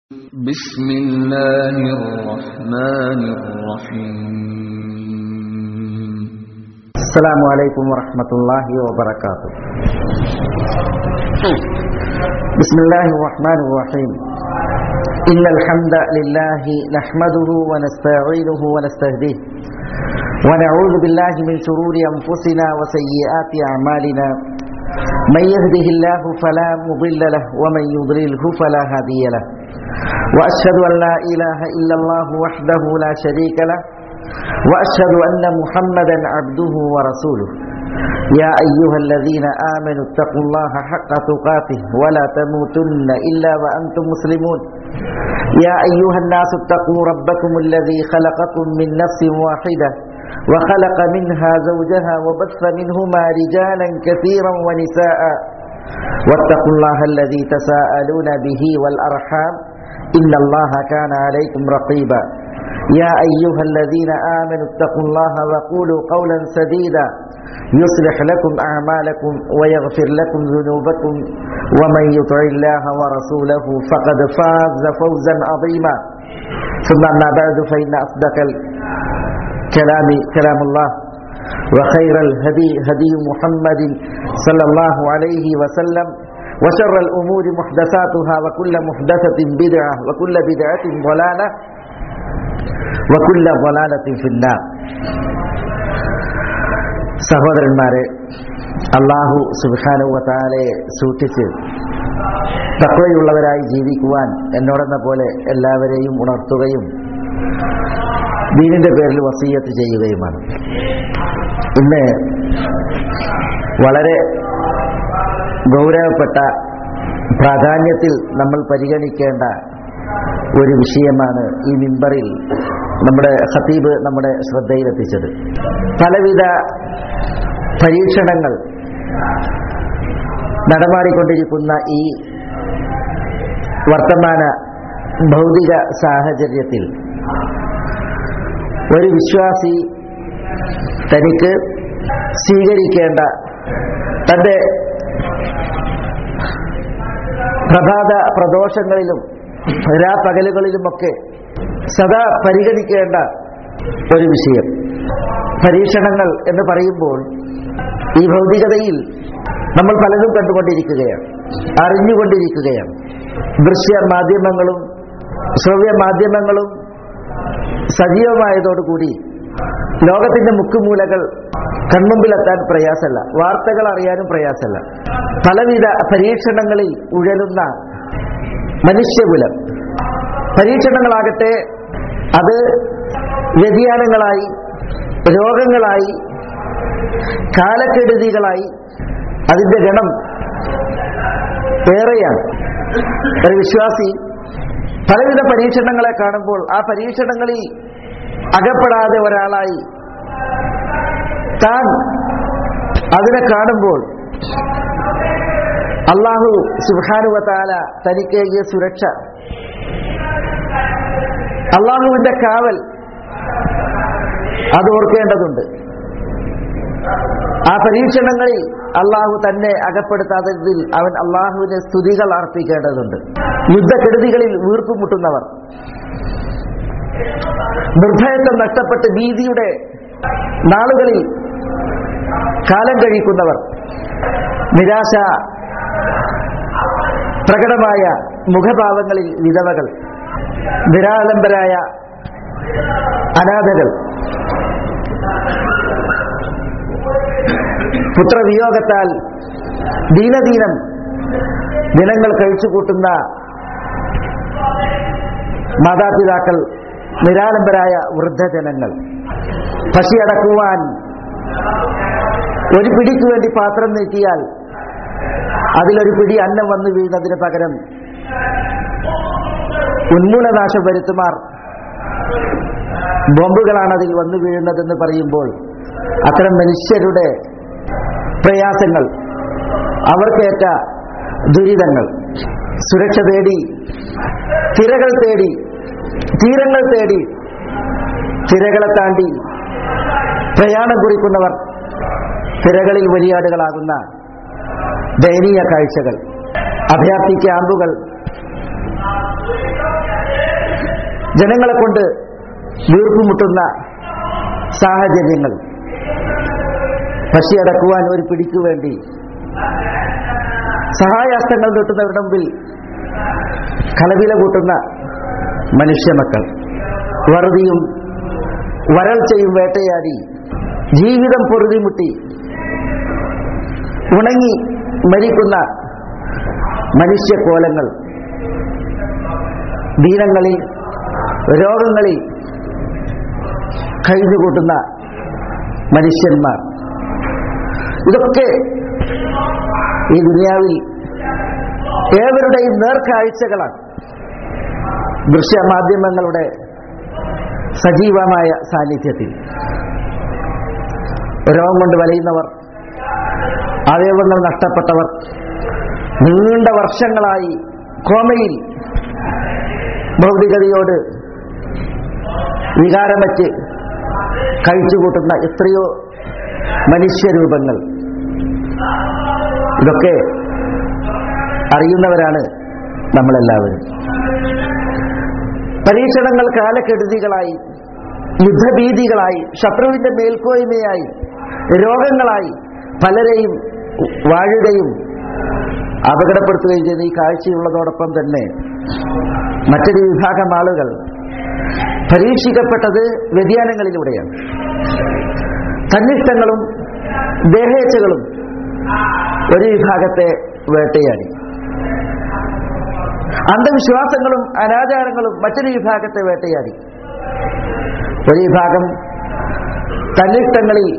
بسم الله الرحمن الرحيم السلام عليكم ورحمة الله وبركاته بسم الله الرحمن الرحيم إن الحمد لله نحمده ونستعينه ونستهديه ونعوذ بالله من شرور أنفسنا وسيئات أعمالنا من يهده الله فلا مضل له ومن يضلله فلا هادي له وأشهد أن لا إله إلا الله وحده لا شريك له وأشهد أن محمدا عبده ورسوله يا أيها الذين آمنوا اتقوا الله حق تقاته ولا تموتن إلا وأنتم مسلمون يا أيها الناس اتقوا ربكم الذي خلقكم من نفس واحدة وخلق منها زوجها وبث منهما رجالا كثيرا ونساء واتقوا الله الذي تساءلون به والأرحام إن الله كان عليكم رقيبا يا أيها الذين آمنوا اتقوا الله وقولوا قولا سديدا يصلح لكم أعمالكم ويغفر لكم ذنوبكم ومن يطع الله ورسوله فقد فاز فوزا عظيما ثم أما بعد فإن أصدق الكلام كلام الله وخير الهدي هدي محمد صلى الله عليه وسلم وشر الأمور محدثاتها وكل محدثة بدعة وكل بدعة ضلالة وكل ضلالة في النار സഹോദരന്മാരെ അള്ളാഹു സുബാനുവത്താലെ സൂക്ഷിച്ച് തക്വയുള്ളവരായി ജീവിക്കുവാൻ എന്നോടെന്ന പോലെ എല്ലാവരെയും ഉണർത്തുകയും ദീനിന്റെ പേരിൽ വസീയത്ത് ചെയ്യുകയുമാണ് ഇന്ന് വളരെ ഗൗരവപ്പെട്ട പ്രാധാന്യത്തിൽ നമ്മൾ പരിഗണിക്കേണ്ട ഒരു വിഷയമാണ് ഈ മിമ്പറിൽ നമ്മുടെ ഖത്തീബ് നമ്മുടെ ശ്രദ്ധയിലെത്തിച്ചത് പലവിധ പരീക്ഷണങ്ങൾ നടമാടിക്കൊണ്ടിരിക്കുന്ന ഈ വർത്തമാന ഭൗതിക സാഹചര്യത്തിൽ ഒരു വിശ്വാസി തനിക്ക് സ്വീകരിക്കേണ്ട തൻ്റെ പ്രഭാത പ്രദോഷങ്ങളിലും രാപകലുകളിലുമൊക്കെ സദാ പരിഗണിക്കേണ്ട ഒരു വിഷയം പരീക്ഷണങ്ങൾ എന്ന് പറയുമ്പോൾ ഈ ഭൗതികതയിൽ നമ്മൾ പലതും കണ്ടുകൊണ്ടിരിക്കുകയാണ് അറിഞ്ഞുകൊണ്ടിരിക്കുകയാണ് ദൃശ്യ മാധ്യമങ്ങളും ശ്രവ്യ മാധ്യമങ്ങളും സജീവമായതോടുകൂടി ലോകത്തിന്റെ മുക്കുമൂലകൾ കൺമുമ്പിലെത്താൻ പ്രയാസമല്ല വാർത്തകൾ അറിയാനും പ്രയാസമല്ല പലവിധ പരീക്ഷണങ്ങളിൽ ഉഴലുന്ന മനുഷ്യകുലം പരീക്ഷണങ്ങളാകട്ടെ അത് വ്യതിയാനങ്ങളായി രോഗങ്ങളായി കാലക്കെടുതികളായി അതിന്റെ ഗണം ഏറെയാണ് ഒരു വിശ്വാസി പലവിധ പരീക്ഷണങ്ങളെ കാണുമ്പോൾ ആ പരീക്ഷണങ്ങളിൽ അകപ്പെടാതെ ഒരാളായി താൻ അതിനെ കാണുമ്പോൾ അള്ളാഹു സുബാനുവത്താല തനിക്ക് ഈ സുരക്ഷ അള്ളാഹുവിന്റെ കാവൽ അത് ഓർക്കേണ്ടതുണ്ട് ആ പരീക്ഷണങ്ങളിൽ അള്ളാഹു തന്നെ അകപ്പെടുത്താത്തതിൽ അവൻ അള്ളാഹുവിന് സ്തുതികൾ അർപ്പിക്കേണ്ടതുണ്ട് യുദ്ധക്കെടുതികളിൽ വീർപ്പുമുട്ടുന്നവർ നിർഭയത്വം നഷ്ടപ്പെട്ട് ഭീതിയുടെ നാളുകളിൽ കാലം കഴിക്കുന്നവർ നിരാശ പ്രകടമായ മുഖഭാവങ്ങളിൽ വിധവകൾ നിരാലംബരായ അനാഥകൾ പുത്രവിയോഗത്താൽ ദീനദീനം ദിനങ്ങൾ കഴിച്ചുകൂട്ടുന്ന മാതാപിതാക്കൾ നിരാലംബരായ വൃദ്ധജനങ്ങൾ പശിയടക്കുവാൻ ഒരു പിടിക്ക് വേണ്ടി പാത്രം നീട്ടിയാൽ അതിലൊരു പിടി അന്നം വന്നു വീഴുന്നതിന് പകരം ഉന്മൂലനാശം വരുത്തുമാർ ബോംബുകളാണ് അതിൽ വന്നു വീഴുന്നതെന്ന് പറയുമ്പോൾ അത്തരം മനുഷ്യരുടെ പ്രയാസങ്ങൾ അവർക്കേറ്റ ദുരിതങ്ങൾ സുരക്ഷ തേടി തിരകൾ തേടി തീരങ്ങൾ തേടി തിരകളെ താണ്ടി പ്രയാണം കുറിക്കുന്നവർ തിരകളിൽ വലിയാടുകളാകുന്ന ദയനീയ കാഴ്ചകൾ അഭയാർത്ഥി ക്യാമ്പുകൾ ജനങ്ങളെ കൊണ്ട് വീർപ്പുമുട്ടുന്ന സാഹചര്യങ്ങൾ പശിയടക്കുവാൻ ഒരു പിടിക്കു വേണ്ടി സഹായാസ്തങ്ങൾ നീട്ടുന്നവരുടെ മുമ്പിൽ കലവില കൂട്ടുന്ന മനുഷ്യമക്കൾ വറുതിയും വരൾച്ചയും വേട്ടയാടി ജീവിതം പൊറുതിമുട്ടി ഉണങ്ങി മരിക്കുന്ന മനുഷ്യക്കോലങ്ങൾ ദീനങ്ങളിൽ രോഗങ്ങളിൽ കഴിഞ്ഞുകൂട്ടുന്ന മനുഷ്യന്മാർ ഇതൊക്കെ ഈ ദുനിയാവിൽ ഏവരുടെയും നേർക്കാഴ്ചകളാണ് ദൃശ്യമാധ്യമങ്ങളുടെ സജീവമായ സാന്നിധ്യത്തിൽ രോഗം കൊണ്ട് വലയുന്നവർ അവയവങ്ങൾ നഷ്ടപ്പെട്ടവർ നീണ്ട വർഷങ്ങളായി കോമയിൽ ഭൗതികതയോട് വികാരമറ്റ് കഴിച്ചുകൂട്ടുന്ന എത്രയോ മനുഷ്യരൂപങ്ങൾ ഇതൊക്കെ അറിയുന്നവരാണ് നമ്മളെല്ലാവരും പരീക്ഷണങ്ങൾ കാലക്കെടുതികളായി യുദ്ധഭീതികളായി ശത്രുവിന്റെ മേൽക്കോയ്മയായി രോഗങ്ങളായി പലരെയും വാഴുകയും അപകടപ്പെടുത്തുകയും ചെയ്ത ഈ കാഴ്ചയുള്ളതോടൊപ്പം തന്നെ മറ്റൊരു വിഭാഗം ആളുകൾ പരീക്ഷിക്കപ്പെട്ടത് വ്യതിയാനങ്ങളിലൂടെയാണ് തന്നിഷ്ടങ്ങളും ദേഹേച്ഛകളും ഒരു വിഭാഗത്തെ വേട്ടയാടി അന്ധവിശ്വാസങ്ങളും അനാചാരങ്ങളും മറ്റൊരു വിഭാഗത്തെ വേട്ടയാടി ഒരു വിഭാഗം തന്നിഷ്ടങ്ങളിൽ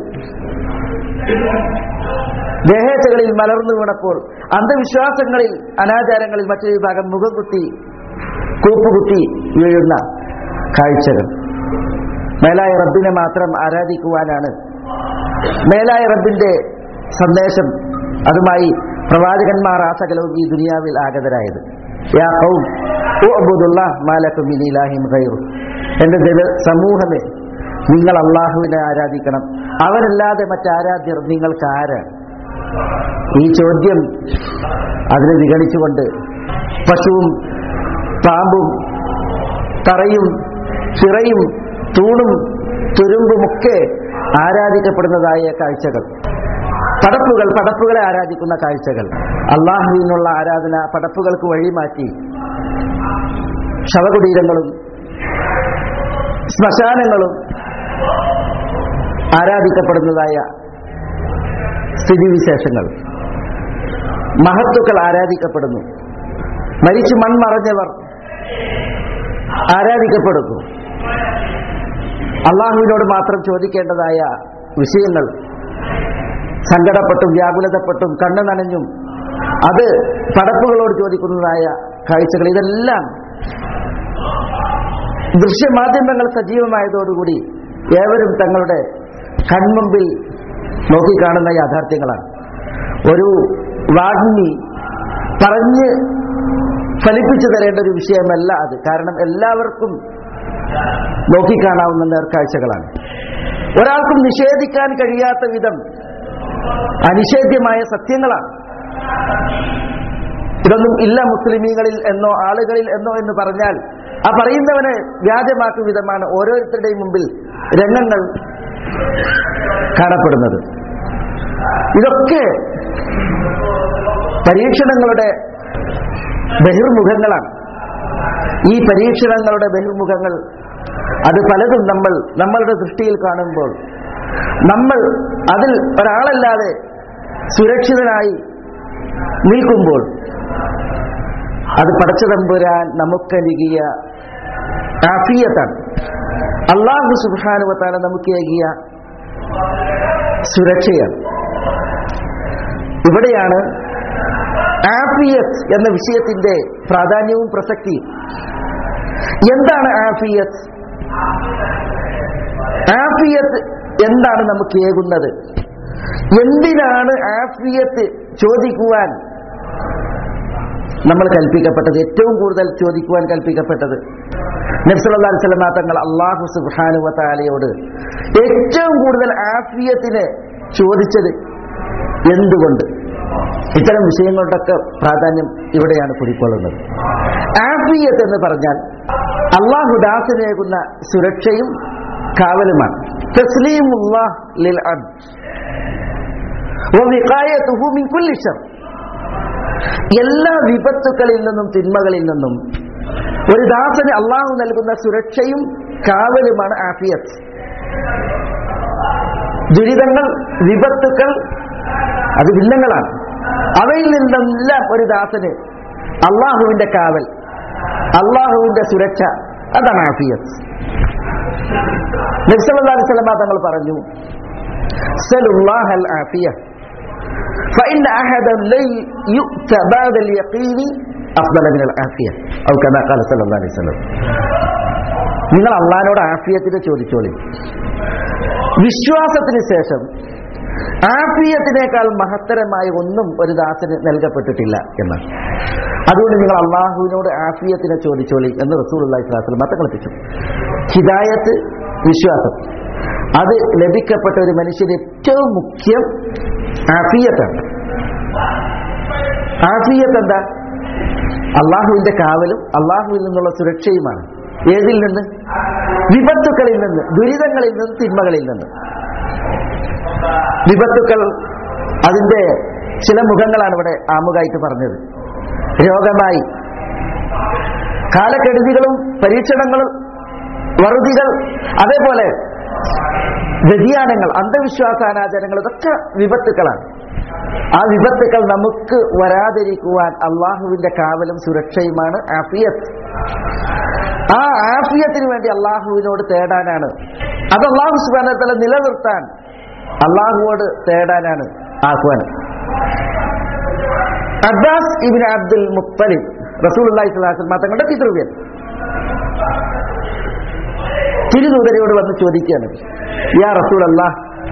ദേഹേച്ഛകളിൽ മലർന്നു വീണപ്പോൾ അന്ധവിശ്വാസങ്ങളിൽ അനാചാരങ്ങളിൽ മറ്റൊരു വിഭാഗം മുഖം കുത്തി കൂപ്പുകുത്തി വീഴുന്ന കാഴ്ചകൾ മേലായ റബ്ബിനെ മാത്രം ആരാധിക്കുവാനാണ് മേലായ റബ്ബിന്റെ സന്ദേശം അതുമായി പ്രവാചകന്മാർ ആ സകലവും ഈ ദുനിയാവിൽ ആഗതരായത് യാ ഖൗം ഉഅ്ബുദുല്ലാഹ് മാ ലക്കും മിൻ ഇലാഹിൻ ഗൈറു എന്റെ ജന സമൂഹമേ നിങ്ങൾ അള്ളാഹുവിനെ ആരാധിക്കണം അവനല്ലാതെ മറ്റാരാധ്യർ നിങ്ങൾക്ക് ആരാണ് ഈ ചോദ്യം അതിനെ വിഗണിച്ചുകൊണ്ട് പശുവും പാമ്പും തറയും ചിറയും തൂണും തുരുമ്പുമൊക്കെ ആരാധിക്കപ്പെടുന്നതായ കാഴ്ചകൾ പടപ്പുകൾ പടപ്പുകളെ ആരാധിക്കുന്ന കാഴ്ചകൾ അള്ളാഹുവിനുള്ള ആരാധന പടപ്പുകൾക്ക് വഴിമാറ്റി ശവകുടീരങ്ങളും ശ്മശാനങ്ങളും ആരാധിക്കപ്പെടുന്നതായ സ്ഥിതിവിശേഷങ്ങൾ മഹത്തുക്കൾ ആരാധിക്കപ്പെടുന്നു മരിച്ചു മൺമറഞ്ഞവർ ആരാധിക്കപ്പെടുന്നു അള്ളാഹുവിനോട് മാത്രം ചോദിക്കേണ്ടതായ വിഷയങ്ങൾ സങ്കടപ്പെട്ടും വ്യാകുലതപ്പെട്ടും കണ്ണു നനഞ്ഞും അത് പടപ്പുകളോട് ചോദിക്കുന്നതായ കാഴ്ചകൾ ഇതെല്ലാം ദൃശ്യമാധ്യമങ്ങൾ സജീവമായതോടുകൂടി ഏവരും തങ്ങളുടെ കൺമുമ്പിൽ നോക്കിക്കാണുന്ന യാഥാർത്ഥ്യങ്ങളാണ് ഒരു വാഗ്മി പറഞ്ഞ് ഫലിപ്പിച്ചു തരേണ്ട ഒരു വിഷയമല്ല അത് കാരണം എല്ലാവർക്കും നോക്കിക്കാണാവുന്ന നേർക്കാഴ്ചകളാണ് ഒരാൾക്കും നിഷേധിക്കാൻ കഴിയാത്ത വിധം അനിഷേധ്യമായ സത്യങ്ങളാണ് ഇതൊന്നും ഇല്ല മുസ്ലിമീങ്ങളിൽ എന്നോ ആളുകളിൽ എന്നോ എന്ന് പറഞ്ഞാൽ ആ പറയുന്നവനെ വ്യാജമാക്കും വിധമാണ് ഓരോരുത്തരുടെയും മുമ്പിൽ രംഗങ്ങൾ കാണപ്പെടുന്നത് ഇതൊക്കെ പരീക്ഷണങ്ങളുടെ ബഹിർമുഖങ്ങളാണ് ഈ പരീക്ഷണങ്ങളുടെ ബഹിർമുഖങ്ങൾ അത് പലതും നമ്മൾ നമ്മളുടെ ദൃഷ്ടിയിൽ കാണുമ്പോൾ നമ്മൾ അതിൽ ഒരാളല്ലാതെ സുരക്ഷിതനായി നിൽക്കുമ്പോൾ അത് പടച്ചതമ്പുരാൻ നമുക്കനുകിയ ആഫിയത്താണ് അള്ളാഹു സുബാനുവത്താണ് നമുക്ക് ഏകിയ സുരക്ഷയാണ് ഇവിടെയാണ് ആഫിയത്ത് എന്ന വിഷയത്തിന്റെ പ്രാധാന്യവും പ്രസക്തിയും എന്താണ് ആഫിയത്ത് ആഫിയത്ത് എന്താണ് നമുക്ക് ഏകുന്നത് എന്തിനാണ് ആഫിയത്ത് ചോദിക്കുവാൻ നമ്മൾ കൽപ്പിക്കപ്പെട്ടത് ഏറ്റവും കൂടുതൽ ചോദിക്കുവാൻ കൽപ്പിക്കപ്പെട്ടത് നബ്സല്ലാ സ്വലമ തങ്ങൾ അള്ളാഹു സുബാനുവത്താലയോട് ഏറ്റവും കൂടുതൽ ആഫിയത്തിന് ചോദിച്ചത് എന്തുകൊണ്ട് ഇത്തരം വിഷയങ്ങളുടെയൊക്കെ പ്രാധാന്യം ഇവിടെയാണ് കുടിക്കൊള്ളുന്നത് ആഫിയത്ത് എന്ന് പറഞ്ഞാൽ അള്ളാഹു ദാസനേകുന്ന സുരക്ഷയും കാവലുമാണ് തസ്ലീമുല്ലാഹ് ലിൽ അബ്ദ് വവിഖായതുഹു മിൻ കുല്ലി ശർ എല്ലാ വിപത്തുക്കളിൽ നിന്നും തിന്മകളിൽ നിന്നും ഒരു ദാസന് അള്ളാഹു നൽകുന്ന സുരക്ഷയും കാവലുമാണ് ആഫിയത്ത് ദുരിതങ്ങൾ വിപത്തുക്കൾ അത് ഭിന്നങ്ങളാണ് അവയിൽ നിന്നെല്ലാം ഒരു ദാസന് അള്ളാഹുവിന്റെ കാവൽ അള്ളാഹുവിന്റെ സുരക്ഷ അതാണ് ആഫിയത്ത് നബ്സല്ലാ അലിസ്ലമ തങ്ങൾ പറഞ്ഞു സലുല്ലാഹൽ ആഫിയ فإن أحدا لن يؤت بعد اليقين أفضل من العافية أو كما قال صلى الله عليه وسلم നിങ്ങൾ അള്ളഹാനോട് ആഫിയത്തിന് ചോദിച്ചോളി വിശ്വാസത്തിന് ശേഷം ആഫിയത്തിനേക്കാൾ മഹത്തരമായ ഒന്നും ഒരു ദാസന് നൽകപ്പെട്ടിട്ടില്ല എന്ന് അതുകൊണ്ട് നിങ്ങൾ അള്ളാഹുവിനോട് ആഫിയത്തിനെ ചോദിച്ചോളി എന്ന് റസൂൽ അള്ളാഹി സ്വലാസ്ലം മതം കളിപ്പിച്ചു ഹിദായത്ത് വിശ്വാസം അത് ലഭിക്കപ്പെട്ട ഒരു മനുഷ്യന് ഏറ്റവും മുഖ്യം ആഫിയത്താണ് ആഫിയത്ത് എന്താ അള്ളാഹുവിന്റെ കാവലും അള്ളാഹുവിൽ നിന്നുള്ള സുരക്ഷയുമാണ് ഏതിൽ നിന്ന് വിപത്തുക്കളിൽ നിന്ന് ദുരിതങ്ങളിൽ നിന്ന് തിന്മകളിൽ നിന്ന് വിപത്തുക്കൾ അതിന്റെ ചില മുഖങ്ങളാണ് ഇവിടെ ആമുഖമായിട്ട് പറഞ്ഞത് രോഗമായി കാലക്കെടുതികളും പരീക്ഷണങ്ങളും വറുതികൾ അതേപോലെ വ്യതിയാനങ്ങൾ അന്ധവിശ്വാസാനാചാരങ്ങൾ ഇതൊക്കെ വിപത്തുക്കളാണ് ആ വിപത്തുക്കൾ നമുക്ക് വരാതിരിക്കുവാൻ അള്ളാഹുവിന്റെ കാവലും സുരക്ഷയുമാണ് ആഫിയത്ത് ആ ആഫിയത്തിന് വേണ്ടി അള്ളാഹുവിനോട് തേടാനാണ് അത് അള്ളാഹു സുബാനത്തല നിലനിർത്താൻ അള്ളാഹുവോട് തേടാനാണ് ആഹ്വാനം അബ്ബാസ് ഇബിൻ അബ്ദുൽ മുത്തലിബ് റസൂൽ അള്ളാഹി സ്വലാസ്ലം തങ്ങളുടെ പിതൃവ്യൻ തിരുദൂതരയോട് വന്ന് ചോദിക്കുകയാണ് യാ റസൂൽ അല്ലാ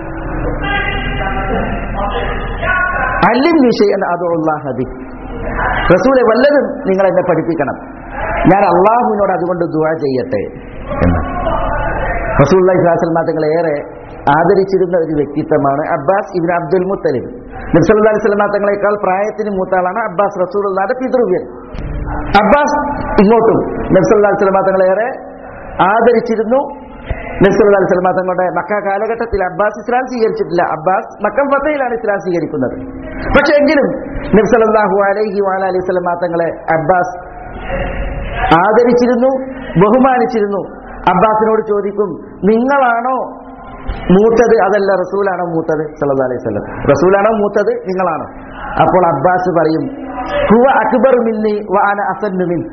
അല്ലിൻ വിഷയൻ അതുള്ളാഹതി റസൂലെ വല്ലതും നിങ്ങൾ എന്നെ പഠിപ്പിക്കണം ഞാൻ അള്ളാഹുവിനോട് അതുകൊണ്ട് ദുവാ ചെയ്യട്ടെ എന്ന് റസൂൽ ഇസ്ലാസ്ലമ തങ്ങളെ ഏറെ ആദരിച്ചിരുന്ന ഒരു വ്യക്തിത്വമാണ് അബ്ബാസ് ഇബിൻ അബ്ദുൽ മുത്തലിബ് നബ്സല്ലാ സ്വലമ തങ്ങളെക്കാൾ പ്രായത്തിന് മൂത്താളാണ് അബ്ബാസ് റസൂലുള്ളാന്റെ പിതൃവ്യൻ അബ്ബാസ് ഇങ്ങോട്ടും നബ്സല്ലാ സ്വലമ തങ്ങളേറെ ആദരിച്ചിരുന്നു നബ്സല്ലാ സ്വലമ തങ്ങളുടെ മക്ക കാലഘട്ടത്തിൽ അബ്ബാസ് ഇസ്ലാം സ്വീകരിച്ചിട്ടില്ല അബ്ബാസ് മക്കം ഫത്തയിലാണ് ഇസ്ലാം സ്വീകരിക്കുന്നത് പക്ഷെ എങ്കിലും നബ്സല്ലാഹു അലൈഹി വാല അലൈഹി സ്വലമ തങ്ങളെ അബ്ബാസ് ആദരിച്ചിരുന്നു ബഹുമാനിച്ചിരുന്നു അബ്ബാസിനോട് ചോദിക്കും നിങ്ങളാണോ മൂത്തത് അതല്ല റസൂലാണോ മൂത്തത് സല്ലല്ലാഹു അലൈഹി വസല്ലം റസൂലാണോ മൂത്തത് നിങ്ങളാണോ അപ്പോൾ അബ്ബാസ് പറയും ഹുവ അക്ബർ മിന്നി വ അന അസന്നു മിൻ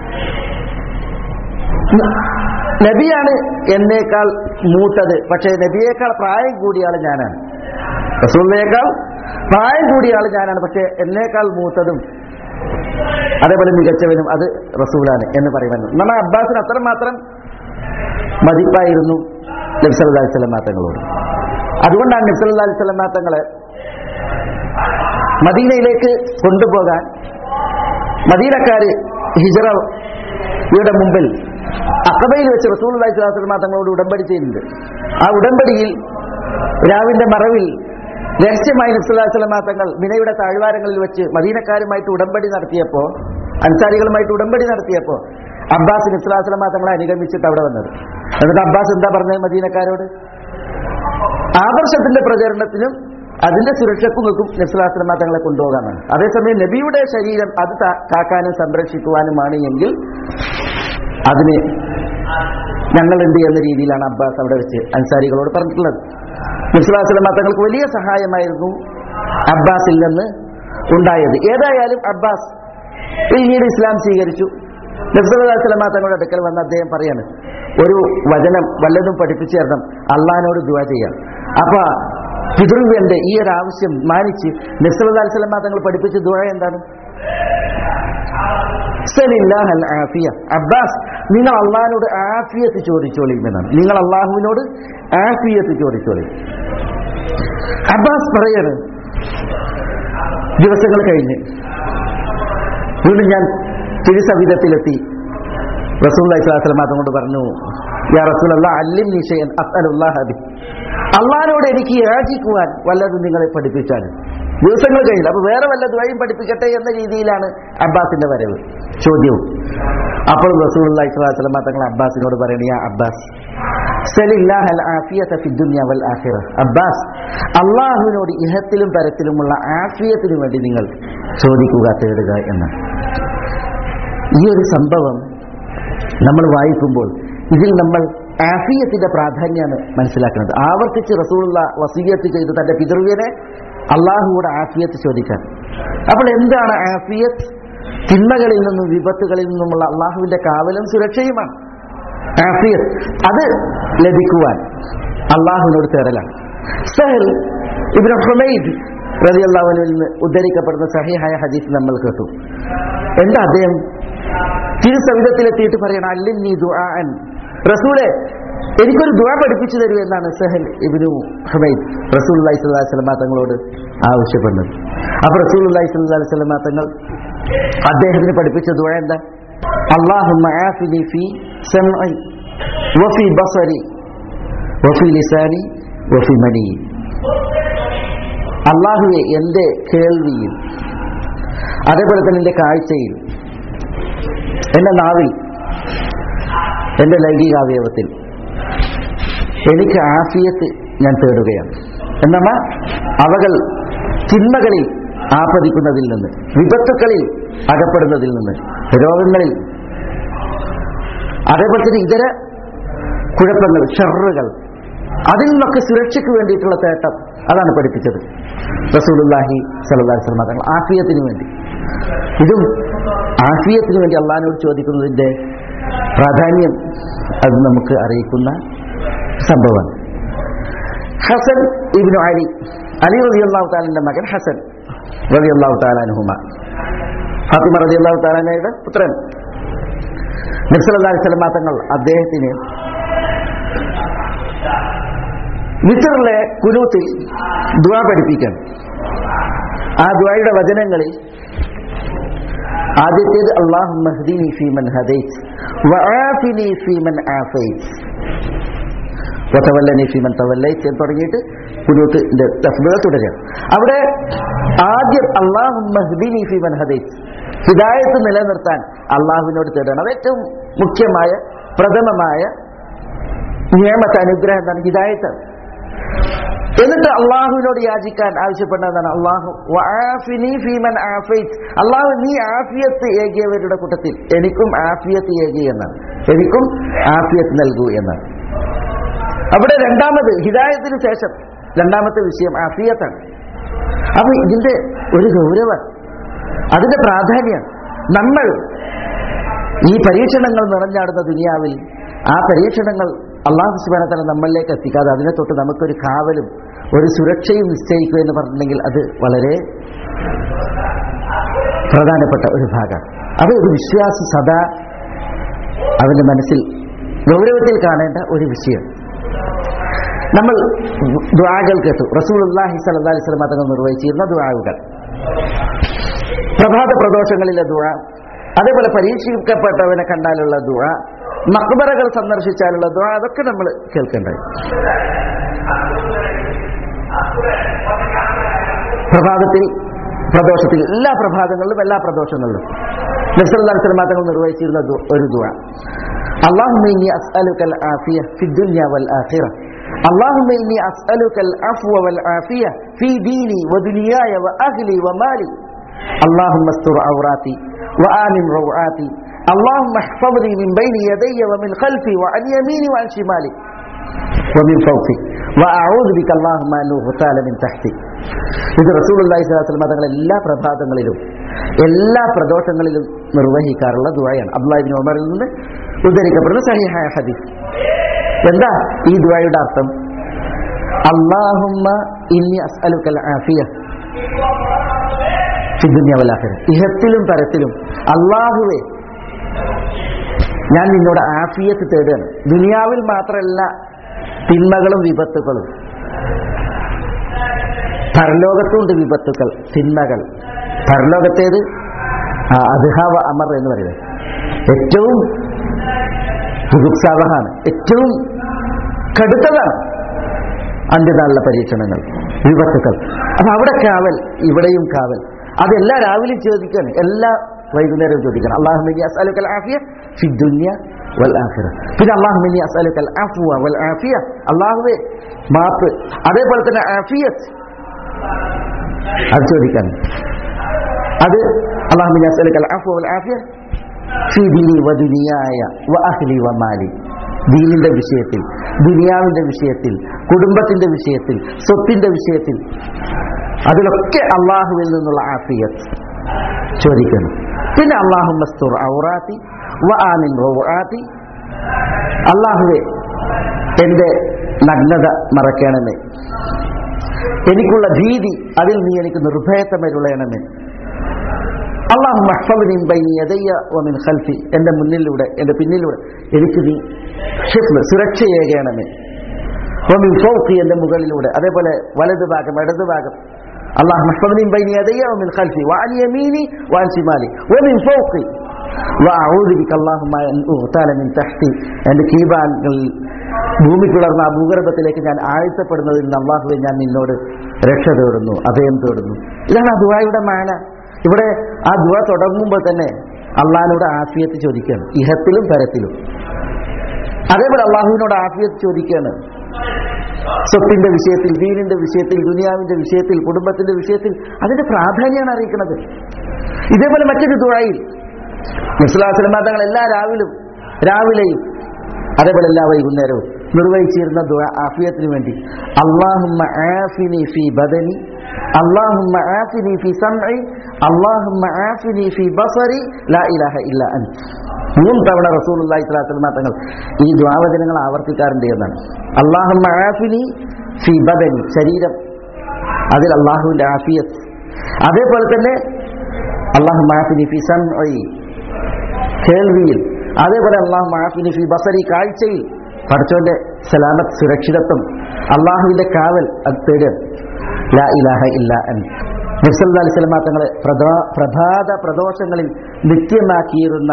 നബിയാണ് എന്നേക്കാൾ മൂത്തത് പക്ഷേ നബിയേക്കാൾ പ്രായം കൂടിയ ആള് ഞാനാണ് റസൂലിനേക്കാൾ പ്രായം കൂടിയ ആള് ഞാനാണ് പക്ഷേ എന്നേക്കാൾ മൂത്തതും അതേപോലെ മികച്ചവനും അത് റസൂലാണ് എന്ന് പറയുന്നത് നമ്മൾ അബ്ബാസിന് അത്രമാത്രം മതിപ്പായിരുന്നു നബ്സല്ലാ സ്വലമാ തങ്ങളോട് അതുകൊണ്ടാണ് നബ്സല്ലാ സ്വലമാ തങ്ങളെ മദീനയിലേക്ക് കൊണ്ടുപോകാൻ മദീനക്കാര് ഹിജറ യുടെ മുമ്പിൽ അക്കബയിൽ വെച്ച് റസൂൽ അള്ളഹി സ്വലാസ്ലമ തങ്ങളോട് ഉടമ്പടി ചെയ്യുന്നുണ്ട് ആ ഉടമ്പടിയിൽ രാവിന്റെ മറവിൽ രഹസ്യമായി നബ്സുല്ലാസ്ലമ തങ്ങൾ മിനയുടെ താഴ്വാരങ്ങളിൽ വെച്ച് മദീനക്കാരുമായിട്ട് ഉടമ്പടി നടത്തിയപ്പോ അൻസാരികളുമായിട്ട് ഉടമ്പടി നടത്തിയപ്പോ അബ്ബാസ് നബ്സുല്ലാസ്ലമ തങ്ങളെ അനുഗമിച്ചിട്ട് അവിടെ വന്നത് എന്നിട്ട് അബ്ബാസ് എന്താ പറഞ്ഞത് മദീനക്കാരോട് ആദർശത്തിന്റെ പ്രചരണത്തിനും അതിന്റെ സുരക്ഷക്കും നിൽക്കും നബ്സുല്ലാസ്ലമ തങ്ങളെ കൊണ്ടുപോകാനാണ് അതേസമയം നബിയുടെ ശരീരം അത് താ- കാക്കാനും സംരക്ഷിക്കുവാനുമാണ് എങ്കിൽ അതിന് ഞങ്ങൾ എന്ത് ചെയ്യുന്ന രീതിയിലാണ് അബ്ബാസ് അവിടെ വെച്ച് അൻസാരികളോട് പറഞ്ഞിട്ടുള്ളത് മുസ്ലാസ്ലമ തങ്ങൾക്ക് വലിയ സഹായമായിരുന്നു അബ്ബാസിൽ നിന്ന് ഉണ്ടായത് ഏതായാലും അബ്ബാസ് പിന്നീട് ഇസ്ലാം സ്വീകരിച്ചു നബ്സലാസ്ലമ തങ്ങളുടെ അടുക്കൽ വന്ന് അദ്ദേഹം പറയാണ് ഒരു വചനം വല്ലതും പഠിപ്പിച്ചു തരണം അള്ളഹാനോട് ദുവാ ചെയ്യാം അപ്പൊ പിതൃവ്യന്റെ ഈ ഒരു ആവശ്യം മാനിച്ച് നബ്സലാസ്ലമ തങ്ങൾ പഠിപ്പിച്ച ദുവാ എന്താണ് സലില്ലാഹ് അൽ ആഫിയ അബ്ബാസ് നിങ്ങൾ അള്ളാഹിനോട് ആഫിയത്ത് ചോദിച്ചോളി എന്നാണ് നിങ്ങൾ അള്ളാഹുവിനോട് ആഫിയത്ത് ചോദിച്ചോളി അബ്ബാസ് പറയാണ് ദിവസങ്ങൾ കഴിഞ്ഞ് വീണ്ടും ഞാൻ തിരുസവിധത്തിലെത്തി റസൂൽ ഇസ്ലാസ്ലം കൊണ്ട് പറഞ്ഞു യാ റസൂൽ അല്ലാ അല്ലിം നിഷയൻ അസ്അലുല്ലാഹ് ബി അള്ളാഹിനോട് എനിക്ക് യാചിക്കുവാൻ വല്ലതും നിങ്ങളെ പഠിപ്പിച്ചാലും ദിവസങ്ങൾ കഴിഞ്ഞില്ല അപ്പൊ വേറെ വല്ല ദ്വയും പഠിപ്പിക്കട്ടെ എന്ന രീതിയിലാണ് അബ്ബാസിന്റെ വരവ് ചോദ്യവും അപ്പോൾ റസൂലുള്ളാഹി സ്വല്ലല്ലാഹു അലൈഹി വസല്ലം തങ്ങൾ അബ്ബാസിനോട് പറയണ യാ അബ്ബാസ് സലില്ലാഹൽ ആഫിയത ഫിദ്ദുനിയ വൽ ആഖിറ അബ്ബാസ് അള്ളാഹുവിനോട് ഇഹത്തിലും പരത്തിലുമുള്ള ആഫിയത്തിന് വേണ്ടി നിങ്ങൾ ചോദിക്കുക തേടുക എന്ന് ഈ ഒരു സംഭവം നമ്മൾ വായിക്കുമ്പോൾ ഇതിൽ നമ്മൾ ആഫിയത്തിന്റെ പ്രാധാന്യമാണ് മനസ്സിലാക്കുന്നത് ആവർത്തിച്ച് റസൂലുള്ള വസീയത്ത് ചെയ്ത് തന്റെ പിതൃവിനെ അള്ളാഹുവോട് ആഫിയത്ത് ചോദിക്കാൻ അപ്പോൾ എന്താണ് ആഫിയത്ത് തിന്മകളിൽ നിന്നും വിപത്തുകളിൽ നിന്നുമുള്ള അള്ളാഹുവിന്റെ കാവലും സുരക്ഷയുമാണ് ആഫിയത്ത് അത് ലഭിക്കുവാൻ അള്ളാഹുവിനോട് തേടലാണ് സഹൽ ഇബ്നു ഹുമൈദ് റളിയല്ലാഹുവിൽ നിന്ന് ഉദ്ധരിക്കപ്പെടുന്ന സഹിഹായ ഹദീസ് നമ്മൾ കേട്ടു എന്താ അദ്ദേഹം തിരുസവിധത്തിലെത്തിയിട്ട് പറയണം അല്ലിന്നി ദുആൻ റസൂലെ എനിക്കൊരു ദുആ പഠിപ്പിച്ചു തരൂ എന്നാണ് സഹൽ ഇബ്നു ഹുമൈദ് റസൂൽ അലൈഹി സ്വല്ലല്ലാഹു അലൈഹി വസല്ലം തങ്ങളോട് ആവശ്യപ്പെടുന്നത് അപ്പോൾ റസൂൽ അലൈഹി സ്വല്ലല്ലാഹു അലൈഹി വസല്ലം തങ്ങൾ അദ്ദേഹത്തിന് പഠിപ്പിച്ച ദുആ എന്താ അല്ലാഹുമ്മ ആഫിനി ഫി സമഇ വഫി ബസരി വഫി ലിസാനി വഫി മനി അള്ളാഹുവെ എൻ്റെ കേൾവിയിൽ അതേപോലെ തന്നെ എൻ്റെ കാഴ്ചയിൽ എൻ്റെ നാവിൽ എൻ്റെ ലൈംഗികാവയവത്തിൽ എനിക്ക് ആഫിയത്ത് ഞാൻ തേടുകയാണ് എന്നമ്മ അവകൾ തിന്മകളിൽ ആപതിക്കുന്നതിൽ നിന്ന് വിപത്തുക്കളിൽ അകപ്പെടുന്നതിൽ നിന്ന് രോഗങ്ങളിൽ അതേപോലെ തന്നെ ഇതര കുഴപ്പങ്ങൾ ഷെറുകൾ അതിൽ നിന്നൊക്കെ സുരക്ഷയ്ക്ക് വേണ്ടിയിട്ടുള്ള തേട്ടം അതാണ് പഠിപ്പിച്ചത് റസൂലുല്ലാഹി സല്ലല്ലാഹു അലൈഹി വസല്ലം തങ്ങൾ ആഫിയത്തിന് വേണ്ടി ഇതും ആഫിയത്തിന് വേണ്ടി അള്ളഹാനോട് ചോദിക്കുന്നതിന്റെ പ്രാധാന്യം അത് നമുക്ക് അറിയിക്കുന്ന സംഭവമാണ് ഹസൻ ഇബ്നു അലി അലി റളിയല്ലാഹു താലാന്റെ മകൻ ഹസൻ റളിയല്ലാഹു താലാനുഹുമ ഫാത്തിമ റളിയല്ലാഹു താലാനയുടെ പുത്രൻ നബ്സല്ലാ അലൈഹി തങ്ങൾ അദ്ദേഹത്തിന് മിസറിലെ കുനൂത്തിൽ ദുആ പഠിപ്പിക്കാൻ ആ ദുആയുടെ വചനങ്ങളിൽ ആദ്യത്തേത് അള്ളാഹു മഹ്ദിനി ഫീമൻ ഹദൈത് വആഫിനി ഫീമൻ ആഫൈത് വതവല്ലനി ഫീമൻ തവല്ലൈത് എന്ന് തുടങ്ങിയിട്ട് കുനൂത്തിന്റെ തസ്ബീഹ തുടരുക അവിടെ ആദ്യം അള്ളാഹു മഹ്ദിനി ഫീമൻ ഹദൈത് ഹിദായത്ത് നിലനിർത്താൻ അള്ളാഹുവിനോട് തേടണം അത് ഏറ്റവും മുഖ്യമായ പ്രഥമമായ നിയമത്തെ അനുഗ്രഹം എന്താണ് ഹിദായത്താണ് എന്നിട്ട് അള്ളാഹുവിനോട് യാചിക്കാൻ ആവശ്യപ്പെട്ടതാണ് അള്ളാഹു വആഫിനി ഫീമൻ ആഫൈത് അള്ളാഹു നീ ആഫിയത്ത് ഏകിയവരുടെ കൂട്ടത്തിൽ എനിക്കും ആഫിയത്ത് ഏകി എന്നാണ് എനിക്കും ആഫിയത്ത് നൽകൂ എന്നാണ് അവിടെ രണ്ടാമത് ഹിദായത്തിന് ശേഷം രണ്ടാമത്തെ വിഷയം ആഫിയത്താണ് അപ്പൊ ഇതിന്റെ ഒരു ഗൗരവം അതിന്റെ പ്രാധാന്യം നമ്മൾ ഈ പരീക്ഷണങ്ങൾ നിറഞ്ഞാടുന്ന ദുനിയാവിൽ ആ പരീക്ഷണങ്ങൾ അള്ളാഹു സുബാനത്തല നമ്മളിലേക്ക് എത്തിക്കാതെ അതിനെ തൊട്ട് നമുക്കൊരു കാവലും ഒരു സുരക്ഷയും നിശ്ചയിക്കുക എന്ന് പറഞ്ഞിട്ടുണ്ടെങ്കിൽ അത് വളരെ പ്രധാനപ്പെട്ട ഒരു ഭാഗമാണ് അത് ഒരു വിശ്വാസി സദാ അവന്റെ മനസ്സിൽ ഗൗരവത്തിൽ കാണേണ്ട ഒരു വിഷയം നമ്മൾ ദ്വാകൾ കേട്ടു റസൂൽ അള്ളാഹി സല്ലാ അലൈഹി സ്വലം തങ്ങൾ നിർവഹിച്ചിരുന്ന ദ്വാകൾ പ്രഭാത പ്രദോഷങ്ങളിലെ ദുഴ അതേപോലെ പരീക്ഷിക്കപ്പെട്ടവനെ കണ്ടാലുള്ള ദുഴ മക്ബറകൾ സന്ദർശിച്ചാലുള്ള ദുഴ അതൊക്കെ നമ്മൾ കേൾക്കേണ്ടത് പ്രഭാതത്തിൽ പ്രദോഷത്തിൽ എല്ലാ പ്രഭാതങ്ങളിലും എല്ലാ പ്രദോഷങ്ങളിലും നബ്സല്ലാ തങ്ങൾ നിർവഹിച്ചിരുന്ന ദു- ഒരു ദുഴ اللهم إني أسألك العافية في الدنيا والآخرة اللهم إني أسألك العفو والعافية في ديني ودنياي وأهلي ومالي اللهم استر عوراتي وآمن روعاتي اللهم احفظني من بين يدي ومن خلفي وعن يميني وعن شمالي ومن فوقي وأعوذ بك اللهم أن أغتال من تحتي ഇത് റസൂലുള്ളാഹി സ്വല്ലല്ലാഹു അലൈഹി വസല്ലം തങ്ങൾ എല്ലാ പ്രഭാതങ്ങളിലും എല്ലാ പ്രദോഷങ്ങളിലും നിർവഹിക്കാറുള്ള ദുആയാണ് അബ്ദുല്ലാഹി ഇബ്നു ഉമറിൽ നിന്ന് ഉദ്ധരിക്കപ്പെടുന്ന സഹിഹായ ഹദീസ് എന്താ ഈ ദുആയുടെ അർത്ഥം അല്ലാഹുമ്മ ഇന്നി അസ്അലുക്കൽ ആഫിയ ഫി ദുനിയ വൽ ആഖിറ ഇഹത്തിലും പരത്തിലും അള്ളാഹുവേ ഞാൻ നിന്നോട് ആഫിയത്ത് തേടുകയാണ് ദുനിയാവിൽ മാത്രമല്ല തിന്മകളും വിപത്തുക്കളും പരലോകത്തുണ്ട് വിപത്തുക്കൾ തിന്മകൾ പരലോകത്തേത് ആ, അദ്ഹാവ അമർ എന്ന് പറയുന്നത് ഏറ്റവും ജുഗുപ്സാവഹാണ് ഏറ്റവും കടുത്തതാണ് അന്ത്യനാളിലെ പരീക്ഷണങ്ങൾ വിപത്തുക്കൾ അപ്പൊ അവിടെ കാവൽ ഇവിടെയും കാവൽ അതെല്ലാ രാവിലെയും ചോദിക്കണം എല്ലാ വൈകുന്നേരവും ചോദിക്കണം അള്ളാഹുമിനി അസ്അലുക്കൽ ആഫിയ ഫി ദുനിയ വൽ ആഖിറ പിന്നെ അള്ളാഹുമിനി അസ്അലുക്കൽ അഫ്വ വൽ ആഫിയ അള്ളാഹുവേ മാപ്പ് അതേപോലെ തന്നെ ആഫിയത്ത് അത് ചോദിക്കണം അത് അള്ളാഹുമിനി അസ്അലുക്കൽ അഫ്വ വൽ ആഫിയ ഫി ദീനി വ ദുനിയായ വ അഹ്ലി വ മാലി ദീനിന്റെ വിഷയത്തിൽ ദുനിയാവിന്റെ വിഷയത്തിൽ കുടുംബത്തിന്റെ വിഷയത്തിൽ സ്വത്തിന്റെ വിഷയത്തിൽ അതിലൊക്കെ അള്ളാഹുവിൽ നിന്നുള്ള ആഫിയത്ത് ചോദിക്കണം പിന്നെ അള്ളാഹു മസ്തുർ ഔറാത്തി വ ആമിൻ റൗആത്തി അള്ളാഹുവെ എൻ്റെ നഗ്നത മറക്കണമേ എനിക്കുള്ള ഭീതി അതിൽ നീ എനിക്ക് നിർഭയത്വമരുളയണമേ അള്ളാഹു മഹ്ഫദിൻ ബൈനി യദയ്യ വമിൻ ഖൽഫി എൻ്റെ മുന്നിലൂടെ എൻ്റെ പിന്നിലൂടെ എനിക്ക് നീ ഹിഫ്ള് സുരക്ഷയേകണമേ വമിൻ ഫൗഖി എൻ്റെ മുകളിലൂടെ അതേപോലെ വലത് ഭാഗം ഇടത് ഭാഗം അള്ളാഹു മഹ്ഫദിൻ ബൈനി യദയ്യ വമിൻ ഖൽഫി വഅൻ യമീനി വഅൻ ശിമാലി വമിൻ ഫൗഖി വഅഊദു ബിക അല്ലാഹുമ്മ അൻ ഉഗ്താല മിൻ തഹ്തി എൻ്റെ കീബാങ്ങളിൽ ഭൂമി പിളർന്ന ആ ഭൂഗർഭത്തിലേക്ക് ഞാൻ ആഴ്ത്തപ്പെടുന്നതിൽ നിന്ന് അള്ളാഹുവെ ഞാൻ നിന്നോട് രക്ഷ തേടുന്നു അഭയം തേടുന്നു ഇതാണ് ആ ദുആയുടെ മാന ഇവിടെ ആ ദുവ തുടങ്ങുമ്പോൾ തന്നെ അള്ളാഹിനോട് ആഫിയത്ത് ചോദിക്കുകയാണ് ഇഹത്തിലും പരത്തിലും അതേപോലെ അള്ളാഹുവിനോട് ആഫിയത്ത് ചോദിക്കുകയാണ് സ്വത്തിന്റെ വിഷയത്തിൽ ദീനിന്റെ വിഷയത്തിൽ ദുനിയാവിന്റെ വിഷയത്തിൽ കുടുംബത്തിന്റെ വിഷയത്തിൽ അതിന്റെ പ്രാധാന്യമാണ് അറിയിക്കുന്നത് ഇതേപോലെ മറ്റൊരു ദുഴയിൽ മുസ്ലാസ്ലമ തങ്ങൾ എല്ലാ രാവിലും രാവിലെയും അതേപോലെ എല്ലാ വൈകുന്നേരവും നിർവഹിച്ചിരുന്ന ദുആ ആഫിയത്തിന് വേണ്ടി അള്ളാഹുമ്മ ആഫിനി ഫി ബദനി اللهم عافني في سمعي اللهم عافني في بصري لا إله إلا أنت മൂന്ന് തവണ റസൂലുള്ളാഹി സ്വല്ലല്ലാഹു അലൈഹി വസല്ലം തങ്ങൾ ഈ ദ്വാവചനങ്ങൾ ആവർത്തിക്കാറുണ്ട് എന്നാണ് അള്ളാഹുമ്മ ആഫിനി ഫി ബദനി ശരീരം അതിൽ അള്ളാഹുവിന്റെ ആഫിയത്ത് അതേപോലെ തന്നെ അള്ളാഹുമ്മ ആഫിനി ഫി സംഇ കേൾവിയിൽ അതേപോലെ അള്ളാഹു ആഫിനി ഫി ബസരി കാഴ്ചയിൽ പഠിച്ചോന്റെ സലാമത്ത് സുരക്ഷിതത്വം അള്ളാഹുവിന്റെ കാവൽ അത് തേടുക ലാ ഇലാഹ ഇല്ല അൻ നബ്സല്ലാ അലൈഹി സ്വലമ തങ്ങളെ പ്രധാ- പ്രഭാത പ്രദോഷങ്ങളിൽ നിത്യമാക്കിയിരുന്ന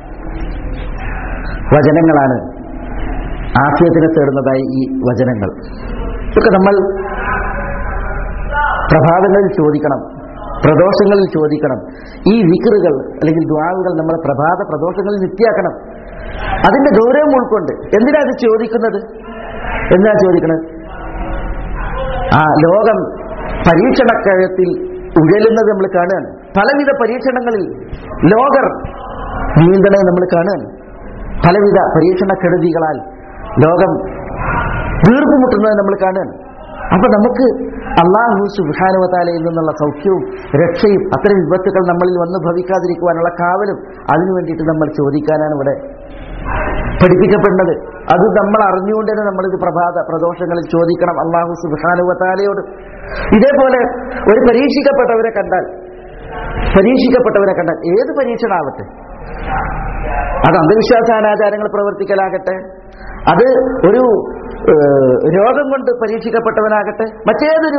വചനങ്ങളാണ് ആഫിയത്തിനെ തേടുന്നതായി ഈ വചനങ്ങൾ ഇതൊക്കെ നമ്മൾ പ്രഭാതങ്ങളിൽ ചോദിക്കണം പ്രദോഷങ്ങളിൽ ചോദിക്കണം ഈ വിക്റുകൾ അല്ലെങ്കിൽ ദ്വാവുകൾ നമ്മൾ പ്രഭാത പ്രദോഷങ്ങളിൽ നിത്യാക്കണം അതിന്റെ ഗൗരവം ഉൾക്കൊണ്ട് എന്തിനാ ഇത് ചോദിക്കുന്നത് എന്തിനാ ചോദിക്കുന്നത് ആ ലോകം പരീക്ഷണക്കഴത്തിൽ ഉഴലുന്നത് നമ്മൾ കാണുകയാണ് പലവിധ പരീക്ഷണങ്ങളിൽ ലോകർ നീന്തണത് നമ്മൾ കാണുകയാണ് പലവിധ പരീക്ഷണക്കെടുതികളാൽ ലോകം വീർപ്പുമുട്ടുന്നത് നമ്മൾ കാണുകയാണ് അപ്പൊ നമുക്ക് അള്ളാഹു സുബാനുവതാലയിൽ നിന്നുള്ള സൗഖ്യവും രക്ഷയും അത്തരം വിപത്തുകൾ നമ്മളിൽ വന്ന് ഭവിക്കാതിരിക്കുവാനുള്ള കാവലും അതിനു വേണ്ടിയിട്ട് നമ്മൾ ചോദിക്കാനാണ് ഇവിടെ പഠിപ്പിക്കപ്പെടുന്നത് അത് നമ്മൾ അറിഞ്ഞുകൊണ്ട് തന്നെ നമ്മളിത് പ്രഭാത പ്രദോഷങ്ങളിൽ ചോദിക്കണം അള്ളാഹു സുബാനുവതാലയോട് ഇതേപോലെ ഒരു പരീക്ഷിക്കപ്പെട്ടവരെ കണ്ടാൽ പരീക്ഷിക്കപ്പെട്ടവരെ കണ്ടാൽ ഏത് പരീക്ഷണാവട്ടെ അത് അന്ധവിശ്വാസ അനാചാരങ്ങൾ പ്രവർത്തിക്കലാകട്ടെ അത് ഒരു ഏഹ്, രോഗം കൊണ്ട് പരീക്ഷിക്കപ്പെട്ടവനാകട്ടെ മറ്റേതൊരു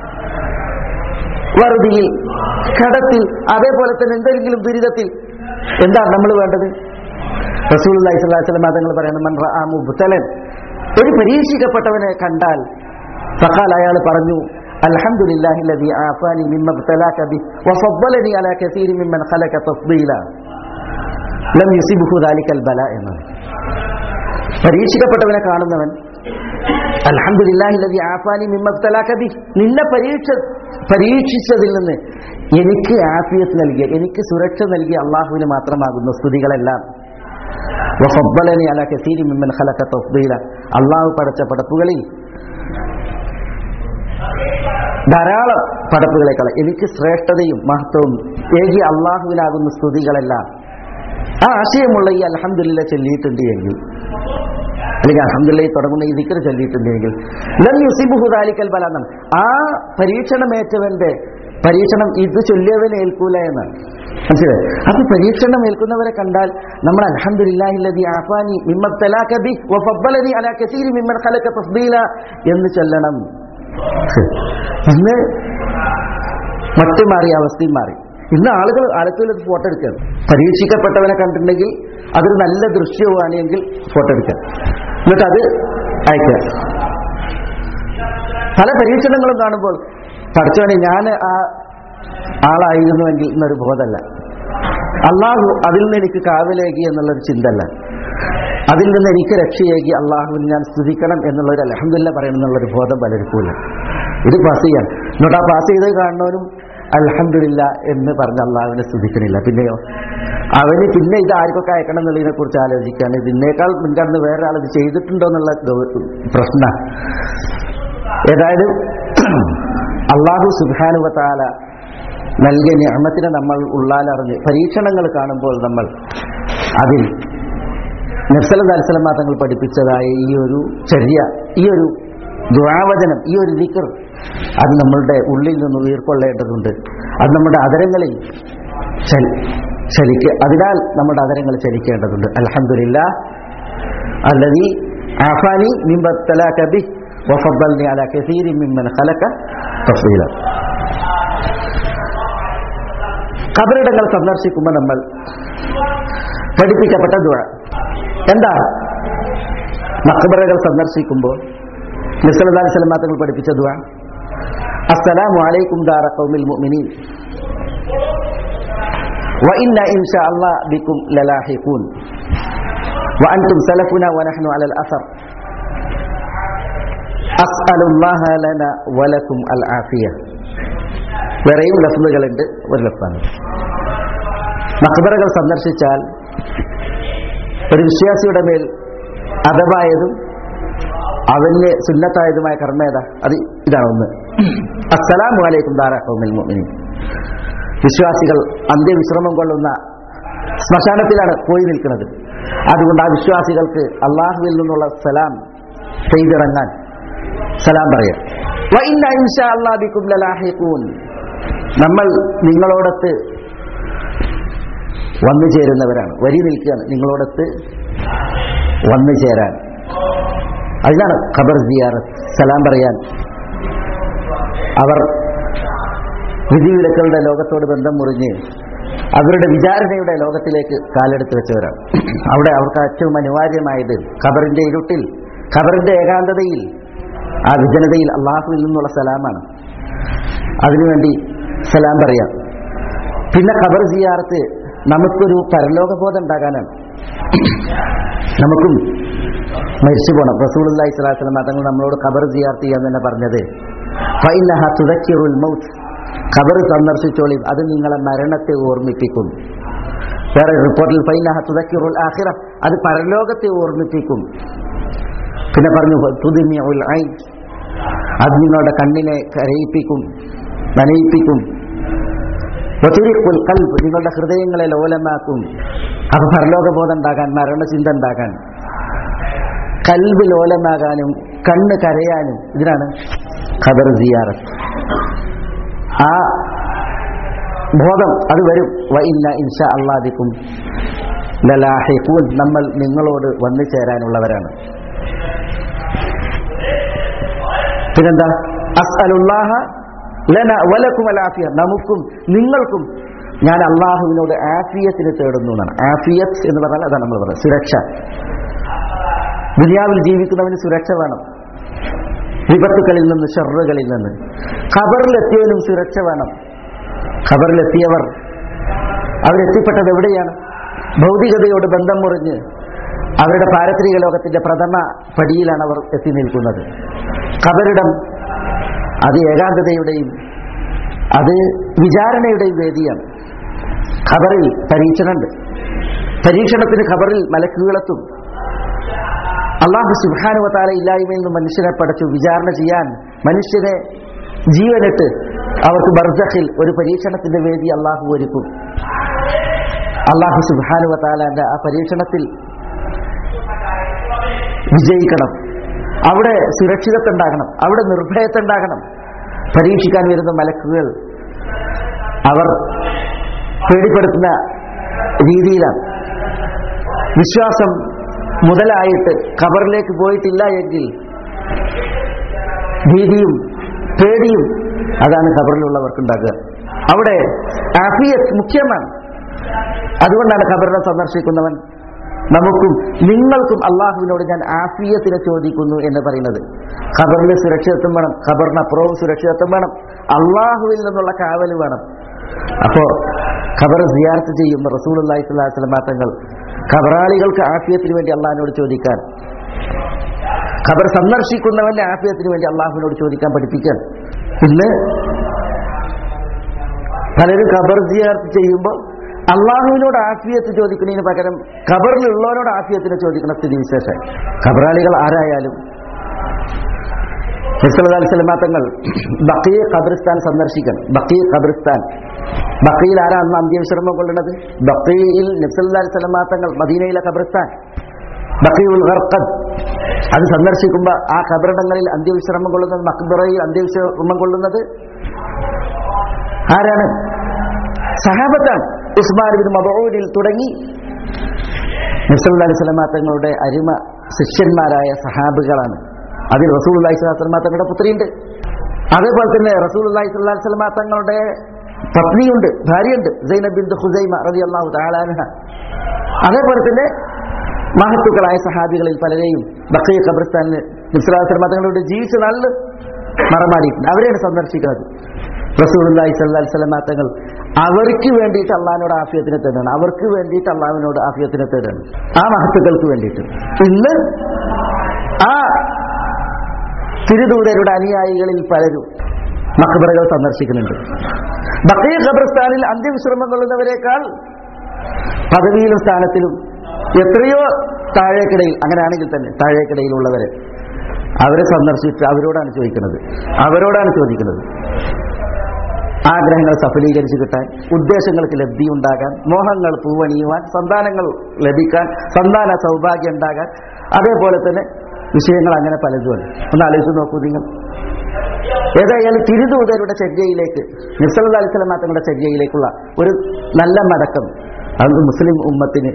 വറുതിയിൽ കടത്തിൽ അതേപോലെ തന്നെ എന്തെങ്കിലും ദുരിതത്തിൽ എന്താണ് നമ്മൾ വേണ്ടത് റസൂൽ അലൈഹിസ്ലാം തങ്ങൾ പറയുന്നത് മൻ റആ മുബ്തലൻ ഒരു പരീക്ഷിക്കപ്പെട്ടവനെ കണ്ടാൽ ഫഖാൽ അയാൾ പറഞ്ഞു അൽഹംദുലില്ലാഹി الذي ആഫാനി മിമ്മ ابتلاك ബി വഫضلني على كثير ممن خلق تفضيلا ലം യുസിബുഹു ദാലിക്കൽ ബല എന്നാണ് പരീക്ഷിക്കപ്പെട്ടവനെ കാണുന്നവൻ അൽഹംദുലില്ലാഹി الذي ആഫാനി മിമ്മ ابتلاك ബി നിന്നെ പരീക്ഷ പരീക്ഷിച്ചതിൽ നിന്ന് എനിക്ക് ആഫിയത്ത് നൽകിയ എനിക്ക് സുരക്ഷ നൽകിയ അള്ളാഹുവിന് മാത്രമാകുന്നു സ്തുതികളെല്ലാം വഫദ്ദലനി അല കസീരി മിമ്മൻ ഖലഖ തഫ്ദീല അള്ളാഹു പടച്ച പടപ്പുകളിൽ ധാരാളം പടപ്പുകളെക്കാൾ എനിക്ക് ശ്രേഷ്ഠതയും മഹത്വവും ഏകി അള്ളാഹുവിനാകുന്ന സ്തുതികളെല്ലാം ആ ആശയമുള്ള ഈ അലഹമില്ല ചൊല്ലിയിട്ടുണ്ട് എങ്കിൽ അല്ലെങ്കിൽ അലഹമില്ല തുടങ്ങുന്ന ഈ ദിക്കർ ചൊല്ലിയിട്ടുണ്ട് എങ്കിൽ ലം യുസിബുഹു ദാലിക്കൽ ബലാന്നാണ് ആ പരീക്ഷണമേറ്റവന്റെ പരീക്ഷണം ഇത് ചൊല്ലിയവനെ ഏൽക്കൂല എന്നാണ് മനസ്സിലായി അപ്പൊ പരീക്ഷണം ഏൽക്കുന്നവരെ കണ്ടാൽ നമ്മൾ അൽഹംദുലില്ലാഹില്ലദി ആഫാനി മിമ്മൻ തലാക ബി വഫദ്ദലനി അലാ കസീരി മിമ്മൻ ഖലഖ തഫ്ദീല എന്ന് ചൊല്ലണം ഇന്ന് മറ്റു മാറിയ അവസ്ഥയും മാറി ഇന്ന് ആളുകൾ ആലത്തൂരിൽ ഫോട്ടോ എടുക്കുകയാണ് പരീക്ഷിക്കപ്പെട്ടവനെ കണ്ടിട്ടുണ്ടെങ്കിൽ അതൊരു നല്ല ദൃശ്യവുമാണ് എങ്കിൽ ഫോട്ടോ എടുക്കുക എന്നിട്ട് അത് അയക്കുക പല പരീക്ഷണങ്ങളും കാണുമ്പോൾ പഠിച്ചവനെ ഞാൻ ആ ആളായിരുന്നുവെങ്കിൽ എന്നൊരു ബോധമല്ല അള്ളാഹു അതിൽ നിന്ന് എനിക്ക് കാവലേകി എന്നുള്ളൊരു ചിന്തല്ല അതിൽ നിന്ന് എനിക്ക് രക്ഷയേകി അള്ളാഹുവിന് ഞാൻ സ്തുതിക്കണം എന്നുള്ളൊരു അലഹമില്ല പറയണം എന്നുള്ളൊരു ബോധം പലർക്കുമില്ല ഇത് പാസ് ചെയ്യാൻ എന്നിട്ട് ആ പാസ് ചെയ്ത് കാണുന്നവനും അലഹമില്ല എന്ന് പറഞ്ഞ് അള്ളാഹുവിനെ സ്തുതിക്കണില്ല പിന്നെയോ അവന് പിന്നെ ഇത് ആർക്കൊക്കെ അയക്കണം എന്നുള്ളതിനെ കുറിച്ച് ആലോചിക്കുകയാണ് ഇതിനേക്കാൾ മുൻകടന്ന് വേറെ ആൾ ഇത് ചെയ്തിട്ടുണ്ടോ എന്നുള്ള പ്രശ്ന ഏതായാലും അള്ളാഹു സുബാനുവത്താല നൽകിയ നിയമത്തിനെ നമ്മൾ ഉള്ളാലറിഞ്ഞ് പരീക്ഷണങ്ങൾ കാണുമ്പോൾ നമ്മൾ അതിൽ നഫ്സല ദർശനം തങ്ങൾ പഠിപ്പിച്ചതായ ഈ ഒരു ചര്യ ഈ ഒരു ദുരാവചനം ഈ ഒരു ദിക്കർ അത് നമ്മളുടെ ഉള്ളിൽ നിന്ന് ഉയർക്കൊള്ളേണ്ടതുണ്ട് അത് നമ്മുടെ അതരങ്ങളിൽ ചലി ചലിക്ക അതിനാൽ നമ്മുടെ അതരങ്ങൾ ചലിക്കേണ്ടതുണ്ട് അലഹമില്ല അല്ലതി ആഫാനി മിമ്പത്തലാക ബി വഫദ്ദൽനി അലാ കസീരി മിമ്മൻ ഖലക തഫ്സീല കബറിടങ്ങൾ സന്ദർശിക്കുമ്പോൾ നമ്മൾ പഠിപ്പിക്കപ്പെട്ട ദുഴ എന്താ മക്കബറകൾ സന്ദർശിക്കുമ്പോൾ നിസ്ലാ സ്വലമാ തങ്ങൾ പഠിപ്പിച്ച ദുഴ അസ്സലാമു അലൈക്കും ദാറ ഖൗമിൽ മുഅ്മിനീൻ وإن إن شاء الله بكم للاحقون وأنتم سلفنا ونحن على الأثر أسأل الله لنا ولكم العافية വേറെയും ലഫ്ലുകളുണ്ട് ഒരു ലഫ്ലാണ് മക്ബറകൾ സന്ദർശിച്ചാൽ ഒരു വിശ്വാസിയുടെ മേൽ അഥവായതും അവന് സുന്നത്തായതുമായ കർമ്മേത അത് ഇതാണ് ഒന്ന് അസ്സലാമു അലൈക്കും ദാറാ ഖൗമിൽ മുഅ്മിനീൻ വിശ്വാസികൾ അന്ത്യവിശ്രമം കൊള്ളുന്ന ശ്മശാനത്തിലാണ് പോയി നിൽക്കുന്നത് അതുകൊണ്ട് ആ വിശ്വാസികൾക്ക് അള്ളാഹുവിൽ നിന്നുള്ള സലാം ചെയ്തിറങ്ങാൻ സലാം പറയാം വഇന്ന ഇൻഷാ അല്ലാഹ് ബിക്കും ലലാഹിഖൂൻ നമ്മൾ നിങ്ങളോടൊത്ത് വന്നു ചേരുന്നവരാണ് വരി നിൽക്കുകയാണ് നിങ്ങളോടൊത്ത് വന്നു ചേരാൻ അതിനാണ് ഖബർ സിയാറത്ത് സലാം പറയാൻ അവർ വിധിവിലക്കളുടെ ലോകത്തോട് ബന്ധം മുറിഞ്ഞ് അവരുടെ വിചാരണയുടെ ലോകത്തിലേക്ക് കാലെടുത്ത് വെച്ചവരാണ് അവിടെ അവർക്ക് ഏറ്റവും അനിവാര്യമായത് ഖബറിന്റെ ഇരുട്ടിൽ ഖബറിന്റെ ഏകാന്തതയിൽ ആ വിജനതയിൽ അള്ളാഹുവിൽ നിന്നുള്ള സലാമാണ് അതിനുവേണ്ടി സലാം പറയാം പിന്നെ ഖബർ സിയാറത്ത് നമുക്കൊരു പരലോകബോധം ഉണ്ടാകാനാണ് നമുക്കും മരിച്ചു പോകണം റസൂൽ അള്ളഹി സ്വലാസ്ലം തങ്ങൾ നമ്മളോട് ഖബർ സിയാർത്ത് ചെയ്യാൻ തന്നെ പറഞ്ഞത് ഫൈനഹ തുതക്കിറുൽ മൗത്ത് ഖബർ സന്ദർശിച്ചോളി അത് നിങ്ങളെ മരണത്തെ ഓർമ്മിപ്പിക്കും വേറെ റിപ്പോർട്ടിൽ ഫൈനഹ തുതക്കിറുൽ ആഖിറ അത് പരലോകത്തെ ഓർമ്മിപ്പിക്കും പിന്നെ പറഞ്ഞു തുതിമിയുൽ ഐൻ അത് നിങ്ങളുടെ കണ്ണിനെ കരയിപ്പിക്കും നനയിപ്പിക്കും വതുരിഖുൽ ഖൽബ് നിങ്ങളുടെ ഹൃദയങ്ങളെ ലോലമാക്കും അപ്പൊ പരലോകബോധം ഉണ്ടാകാൻ മരണചിന്ത ഉണ്ടാകാൻ കൽബ് ലോലമാകാനും കണ്ണ് കരയാനും ഇതിനാണ് ഖബർ സിയാറത്ത് ആ ബോധം അത് വരും വഇന്ന ഇൻഷാ അള്ളാദിക്കും ലലാഹിഖൂൻ നമ്മൾ നിങ്ങളോട് വന്നു ചേരാനുള്ളവരാണ് പിന്നെന്താ അസ്അലുല്ലാഹ ലന വലക്കും അലാഫിയ നമുക്കും നിങ്ങൾക്കും ഞാൻ അള്ളാഹുവിനോട് ആഫിയത്തിന് തേടുന്നു എന്നാണ് ആഫിയത്ത് എന്ന് പറഞ്ഞാൽ അതാണ് നമ്മൾ പറയുന്നത് സുരക്ഷ ദുനിയാവിൽ ജീവിക്കുന്നവന് സുരക്ഷ വേണം വിപത്തുകളിൽ നിന്ന് ഷെറുകളിൽ നിന്ന് ഖബറിലെത്തിയവനും സുരക്ഷ വേണം ഖബറിലെത്തിയവർ അവരെത്തിപ്പെട്ടത് എവിടെയാണ് ഭൗതികതയോട് ബന്ധം മുറിഞ്ഞ് അവരുടെ പാരത്രിക ലോകത്തിന്റെ പ്രഥമ പടിയിലാണ് അവർ എത്തി നിൽക്കുന്നത് ഖബറിടം അത് ഏകാന്തതയുടെയും അത് വിചാരണയുടെയും വേദിയാണ് ഖബറിൽ പരീക്ഷണമുണ്ട് പരീക്ഷണത്തിന് ഖബറിൽ മലക്കുകളെത്തും അള്ളാഹു സുബാനുവത്താല ഇല്ലായ്മയിൽ നിന്ന് മനുഷ്യനെ പടച്ചു വിചാരണ ചെയ്യാൻ മനുഷ്യനെ ജീവനിട്ട് അവർക്ക് ബർജഖിൽ ഒരു പരീക്ഷണത്തിന്റെ വേദി അള്ളാഹു ഒരുക്കും അള്ളാഹു സുബാനുവത്താലാന്റെ ആ പരീക്ഷണത്തിൽ വിജയിക്കണം അവിടെ സുരക്ഷിതത്തുണ്ടാകണം അവിടെ നിർഭയത്തുണ്ടാകണം പരീക്ഷിക്കാൻ വരുന്ന മലക്കുകൾ അവർ പേടിപ്പെടുത്തുന്ന രീതിയിലാണ് വിശ്വാസം മുതലായിട്ട് ഖബറിലേക്ക് പോയിട്ടില്ല എങ്കിൽ ഭീതിയും പേടിയും അതാണ് ഖബറിലുള്ളവർക്ക് ഉണ്ടാകുക അവിടെ ആഫിയത്ത് മുഖ്യമാണ് അതുകൊണ്ടാണ് ഖബറിനെ സന്ദർശിക്കുന്നവൻ നമുക്കും നിങ്ങൾക്കും അള്ളാഹുവിനോട് ഞാൻ ആഫിയത്തിനെ ചോദിക്കുന്നു എന്ന് പറയുന്നത് ഖബറിൽ സുരക്ഷിതത്വം വേണം ഖബറിനപ്പുറവും സുരക്ഷിതത്വം വേണം അള്ളാഹുവിൽ നിന്നുള്ള കാവൽ വേണം അപ്പോ ഖബർ സിയാർത്ത് ചെയ്യുമ്പോൾ റസൂൽ അള്ളാഹി സ്വലാസ്ലം തങ്ങൾ ഖബറാളികൾക്ക് ആഫിയത്തിന് വേണ്ടി അള്ളാഹിനോട് ചോദിക്കാൻ ഖബർ സന്ദർശിക്കുന്നവന്റെ ആഫിയത്തിന് വേണ്ടി അള്ളാഹുവിനോട് ചോദിക്കാൻ പഠിപ്പിക്കാൻ ഇന്ന് പലരും ഖബർ സിയാർത്ത് ചെയ്യുമ്പോൾ അള്ളാഹുവിനോട് ആഫിയത്ത് ചോദിക്കുന്നതിന് പകരം ഖബറിലുള്ളവരോട് ആഫിയത്തിനെ ചോദിക്കുന്ന സ്ഥിതി വിശേഷം ഖബറാളികൾ ആരായാലും തങ്ങൾ ബക്കീ ഖബറിസ്ഥാൻ സന്ദർശിക്കണം ബക്കീ ഖബറിസ്ഥാൻ ബക്കയിൽ ആരാ അന്ന് അന്ത്യവിശ്രമം കൊള്ളുന്നത് ബക്കയിൽ നബ്സല്ലാ തങ്ങൾ മദീനയിലെ ഖബറിസ്ഥാൻ ബക്കീഉൽ ഖർഖദ് അത് സന്ദർശിക്കുമ്പോൾ ആ ഖബറിടങ്ങളിൽ അന്ത്യവിശ്രമം കൊള്ളുന്നത് മക്ബറയിൽ അന്ത്യവിശ്രമം കൊള്ളുന്നത് ആരാണ് സഹാബത്താണ് ഉസ്മാൻ ബിൻ മബൂരിൽ തുടങ്ങി നബ്സല്ലാ സ്വലമാ തങ്ങളുടെ അരിമ ശിഷ്യന്മാരായ സഹാബുകളാണ് അതിൽ റസൂൽ അള്ളഹി സ്വലാസ്ലമാ തങ്ങളുടെ പുത്രിയുണ്ട് അതേപോലെ തന്നെ റസൂൽ അള്ളഹി സ്വല്ലാ സ്വലമാ തങ്ങളുടെ പത്നിയുണ്ട് ഭാര്യയുണ്ട് സൈനബ് ബിൻ ഹുസൈമ റതി അള്ളാഹു താലാൻഹ അതേപോലെ തന്നെ മഹത്തുക്കളായ സഹാബികളിൽ പലരെയും ബക്കയ ഖബർസ്ഥാനിൽ നിസ്ലാസ്ലമ തങ്ങളുടെ ജീവിച്ച നാളിൽ മറമാടിയിട്ടുണ്ട് അവരെയാണ് സന്ദർശിക്കുന്നത് റസൂലി സല്ലാ സ്വലമാ തങ്ങൾ അവർക്ക് വേണ്ടിയിട്ട് അള്ളഹാനോട് ആഫിയത്തിനെ തേടാണ് അവർക്ക് വേണ്ടിയിട്ട് അള്ളാഹുവിനോട് ആഫിയത്തിനെ തേടാണ് ആ മഹത്തുക്കൾക്ക് വേണ്ടിയിട്ട് ഇന്ന് ആ തിരുദൂതരുടെ അനുയായികളിൽ പലരും മക്ബറകൾ സന്ദർശിക്കുന്നുണ്ട് ബക്കീർ ഖബർസ്ഥാനിൽ അന്ത്യവിശ്രമം കൊള്ളുന്നവരെക്കാൾ പദവിയിലും സ്ഥാനത്തിലും എത്രയോ താഴേക്കിടയിൽ അങ്ങനെയാണെങ്കിൽ തന്നെ താഴേക്കിടയിലുള്ളവരെ അവരെ സന്ദർശിച്ച് അവരോടാണ് ചോദിക്കുന്നത് അവരോടാണ് ചോദിക്കുന്നത് ആഗ്രഹങ്ങൾ സഫലീകരിച്ചു കിട്ടാൻ ഉദ്ദേശങ്ങൾക്ക് ലബ്ധി ഉണ്ടാകാൻ മോഹങ്ങൾ പൂവണിയുവാൻ സന്താനങ്ങൾ ലഭിക്കാൻ സന്താന സൗഭാഗ്യം ഉണ്ടാകാൻ അതേപോലെ തന്നെ വിഷയങ്ങൾ അങ്ങനെ പലതുമാണ് ഒന്ന് ആലോചിച്ച് നോക്കൂ നിങ്ങൾ ഏതായാലും തിരുദൂതരുടെ ചര്യയിലേക്ക് നിസ്സല അലിസ്ലാം തങ്ങളുടെ ചര്യയിലേക്കുള്ള ഒരു നല്ല മടക്കം അത് മുസ്ലിം ഉമ്മത്തിന്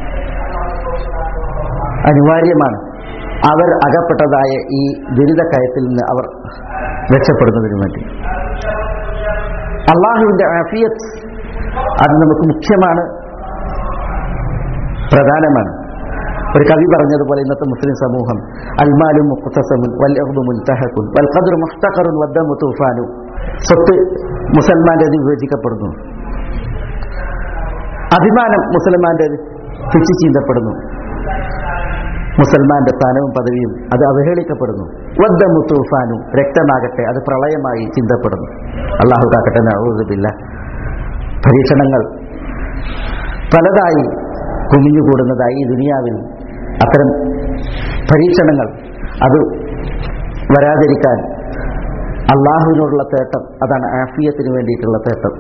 അനിവാര്യമാണ് അവർ അകപ്പെട്ടതായ ഈ ദുരിതക്കയത്തിൽ നിന്ന് അവർ രക്ഷപ്പെടുന്നതിനു വേണ്ടി അള്ളാഹുവിന്റെ ആഫിയത്ത് അത് നമുക്ക് മുഖ്യമാണ് പ്രധാനമാണ് ഒരു കവി പറഞ്ഞതുപോലെ ഇന്നത്തെ മുസ്ലിം സമൂഹം അൽമാലും മുഖ്തസമുൻ വൽ അഹ്ദു മുൻതഹക്കുൻ വൽ ഖദ്റു മുഹ്തഖറുൻ വദ്ദമു തൂഫാനു സ്വത്ത് മുസൽമാന്റെ വിഭജിക്കപ്പെടുന്നു അഭിമാനം മുസൽമാന്റെ പിച്ചു ചീന്തപ്പെടുന്നു മുസൽമാന്റെ സ്ഥാനവും പദവിയും അത് അവഹേളിക്കപ്പെടുന്നു വദ്ദമു തൂഫാനു രക്തമാകട്ടെ അത് പ്രളയമായി ചിന്തപ്പെടുന്നു അള്ളാഹു കാക്കട്ടെ നഴുതില്ല പരീക്ഷണങ്ങൾ പലതായി കുമിഞ്ഞുകൂടുന്നതായി ഈ ദുനിയാവിൽ അത്തരം പരീക്ഷണങ്ങൾ അത് വരാതിരിക്കാൻ അള്ളാഹുവിനോടുള്ള തേട്ടം അതാണ് ആഫിയത്തിന് വേണ്ടിയിട്ടുള്ള തേട്ടം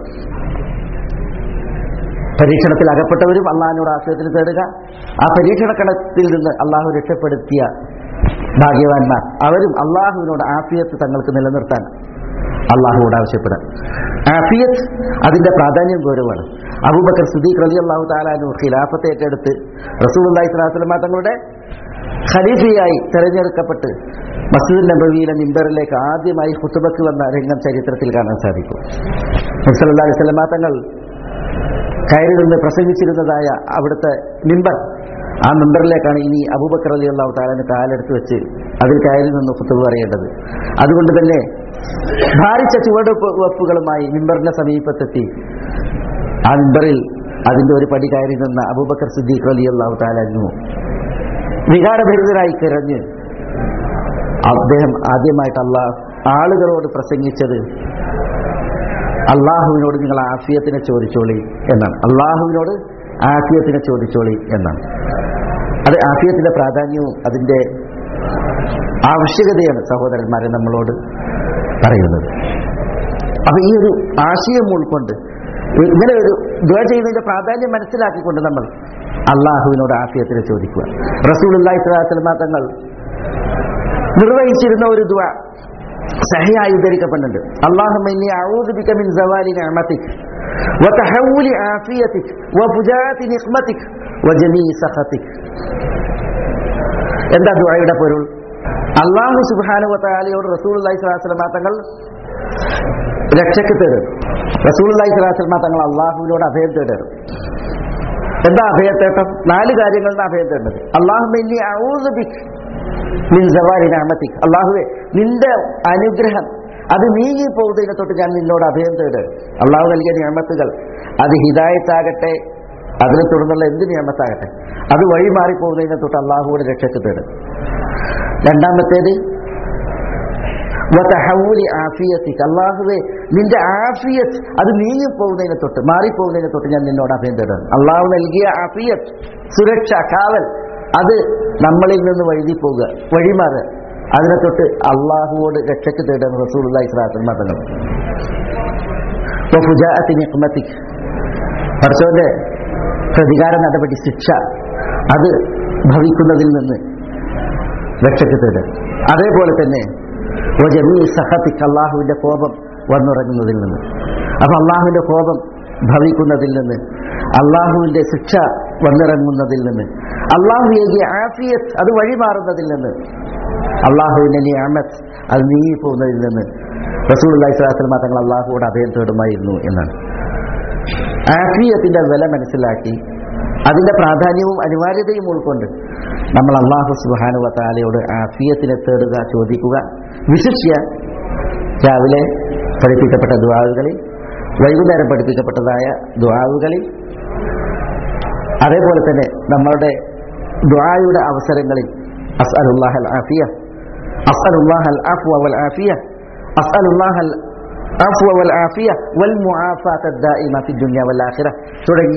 പരീക്ഷണത്തിൽ അകപ്പെട്ടവരും അള്ളാഹിനോട് ആശ്രയത്തിന് തേടുക ആ പരീക്ഷണക്കണത്തിൽ നിന്ന് അള്ളാഹു രക്ഷപ്പെടുത്തിയ ഭാഗ്യവാന്മാർ അവരും അള്ളാഹുവിനോട് ആഫിയത്ത് തങ്ങൾക്ക് നിലനിർത്താൻ അള്ളാഹുവോട് ആവശ്യപ്പെടാം ആഫിയത്ത് അതിന്റെ പ്രാധാന്യം ഗൗരവമാണ് അബൂബക്കർ സുദീഖ് റലി അള്ളാഹു താലാനു ഖിലാഫത്ത് ഏറ്റെടുത്ത് റസൂൽ അള്ളാഹി സ്വലാസ്ലമ തങ്ങളുടെ ഖലീഫയായി തെരഞ്ഞെടുക്കപ്പെട്ട് മസൂദ് നബവിയിലെ മിമ്പറിലേക്ക് ആദ്യമായി ഹുത്തുബക്ക് വന്ന രംഗം ചരിത്രത്തിൽ കാണാൻ സാധിക്കും നബ്സല്ലാ അലൈഹി സ്വലമാ തങ്ങൾ കയറി നിന്ന് പ്രസംഗിച്ചിരുന്നതായ അവിടുത്തെ മിമ്പർ ആ മിമ്പറിലേക്കാണ് ഇനി അബൂബക്കർ അലി അള്ളാഹു താലാന് കാലെടുത്ത് വെച്ച് അതിൽ കയറി നിന്ന് കുത്തുബ് പറയേണ്ടത് അതുകൊണ്ട് തന്നെ ഭാരിച്ച ചുവടുവെപ്പുകളുമായി മിമ്പറിന്റെ സമീപത്തെത്തി ആ മിമ്പറിൽ അതിന്റെ ഒരു പടി കയറി നിന്ന അബൂബക്കർ സിദ്ദീഖ് അലി അള്ളാഹു താലാനു വികാരഭരിതരായി കിരഞ്ഞ് അദ്ദേഹം ആദ്യമായിട്ട് അള്ളാഹ് ആളുകളോട് പ്രസംഗിച്ചത് അള്ളാഹുവിനോട് നിങ്ങൾ ആഫിയത്തിനെ ചോദിച്ചോളി എന്നാണ് അള്ളാഹുവിനോട് ആഫിയത്തിനെ ചോദിച്ചോളി എന്നാണ് അത് ആഫിയത്തിന്റെ പ്രാധാന്യവും അതിന്റെ ആവശ്യകതയാണ് സഹോദരന്മാരെ നമ്മളോട് പറയുന്നത് അപ്പൊ ഈ ഒരു ആശയം ഉൾക്കൊണ്ട് ഇങ്ങനെ ഒരു ദ്വ ചെയ്യുന്നതിന്റെ പ്രാധാന്യം മനസ്സിലാക്കിക്കൊണ്ട് നമ്മൾ അള്ളാഹുവിനോട് ആഫിയത്തിനെ ചോദിക്കുക റസൂൽ അള്ളാഹി സ്വലാസ്ലമ തങ്ങൾ നിർവഹിച്ചിരുന്ന ഒരു ദ്വ സഹിയായി ഉദ്ധരിക്കപ്പെടുന്നുണ്ട് അള്ളാഹുമ്മ ഇന്നി അഊദു ബിക മിൻ സവാലി നിഅമതിക് വതഹവ്വുലി ആഫിയതിക് വഫുജാഅതി നിഖ്മതിക് വജമീ സഖതിക് എന്താ ദുആയുടെ പൊരുൾ അള്ളാഹു സുബ്ഹാനഹു വതആലയോട് റസൂലുള്ളാഹി സ്വല്ലല്ലാഹു അലൈഹി വസല്ലം തങ്ങൾ രക്ഷയ്ക്ക് തേടും റസൂലുള്ളാഹി സ്വല്ലല്ലാഹു അലൈഹി വസല്ലം തങ്ങൾ അള്ളാഹുവിനോട് അഭയം തേടും എന്താ അഭയത്തേട്ടം നാല് കാര്യങ്ങളിലാണ് അഭയം തേണ്ടത് അള്ളാഹുബി മിൻ സവാരി നാമത്തിക് അള്ളാഹുവെ നിന്റെ അനുഗ്രഹം അത് നീങ്ങി പോകുന്നതിനെ തൊട്ട് ഞാൻ നിന്നോട് അഭയം തേട് അള്ളാഹു നൽകിയ നിയമത്തുകൾ അത് ഹിദായത്താകട്ടെ അതിനെ തുടർന്നുള്ള എന്ത് നിയമത്താകട്ടെ അത് വഴി മാറിപ്പോകുന്നതിനെ തൊട്ട് അള്ളാഹുவோട് രക്ഷയ്ക്ക് തേട് രണ്ടാമത്തേത് വതഹവൂലി ആഫിയത്തിക്ക് അള്ളാഹുവെ നിന്റെ ആഫിയത്ത് അത് നീങ്ങി പോകുന്നതിനെ തൊട്ട് മാറിപ്പോകുന്നതിനെ തൊട്ട് ഞാൻ നിന്നോട് അഭയം തേടുന്നു അള്ളാഹു നൽകിയ ആഫിയത്ത് സുരക്ഷ കാവൽ അത് നമ്മളിൽ നിന്ന് വഴുതി പോവുക വഴിമാറുക അതിനെ തൊട്ട് അള്ളാഹുവോട് രക്ഷയ്ക്ക് തേടുന്ന റസൂൽ ഇസ്ലാത്തിൽ മതങ്ങൾ നിക്മത്തിക്ക് പഠിച്ചവന്റെ പ്രതികാര നടപടി ശിക്ഷ അത് ഭവിക്കുന്നതിൽ നിന്ന് രക്ഷയ്ക്ക് തേടുക അതേപോലെ തന്നെ ജമീ സഹത്തിക്ക് അള്ളാഹുവിന്റെ കോപം വന്നുറങ്ങുന്നതിൽ നിന്ന് അപ്പൊ അള്ളാഹുവിന്റെ കോപം ഭവിക്കുന്നതിൽ നിന്ന് അള്ളാഹുവിന്റെ ശിക്ഷ വന്നിറങ്ങുന്നതിൽ നിന്ന് അള്ളാഹു ഏകിയ ആഫിയത്ത് അത് വഴിമാറുന്നതിൽ നിന്ന് അള്ളാഹുവിന്റെ നിയാമത്ത് അത് നീങ്ങി പോകുന്നതിൽ നിന്ന് റസൂൽ അള്ളാഹിസ്ലാസ്ലമ തങ്ങൾ അള്ളാഹുവോട് അഭയം തേടുമായിരുന്നു എന്നാണ് ആഫിയത്തിന്റെ വില മനസ്സിലാക്കി അതിന്റെ പ്രാധാന്യവും അനിവാര്യതയും ഉൾക്കൊണ്ട് നമ്മൾ അള്ളാഹു സുബാനു താലയോട് ആഫിയത്തിനെ തേടുക ചോദിക്കുക വിശിഷ്യ രാവിലെ പഠിപ്പിക്കപ്പെട്ട ദുവാവുകളിൽ വൈകുന്നേരം പഠിപ്പിക്കപ്പെട്ടതായ ദുവാവുകളിൽ അതേപോലെ തന്നെ നമ്മളുടെ ദുആയുടെ അവസരങ്ങളിൽ അസ്അലുല്ലാഹ് അൽ ആഫിയ അസ്അലുല്ലാഹ് അൽ അഫ്വ വൽ ആഫിയ അസ്അലുല്ലാഹ് അൽ അഫ്വ വൽ ആഫിയ വൽ മുആഫാത ദായിമ ഫി ദുനിയ വൽ ആഖിറ തുടങ്ങി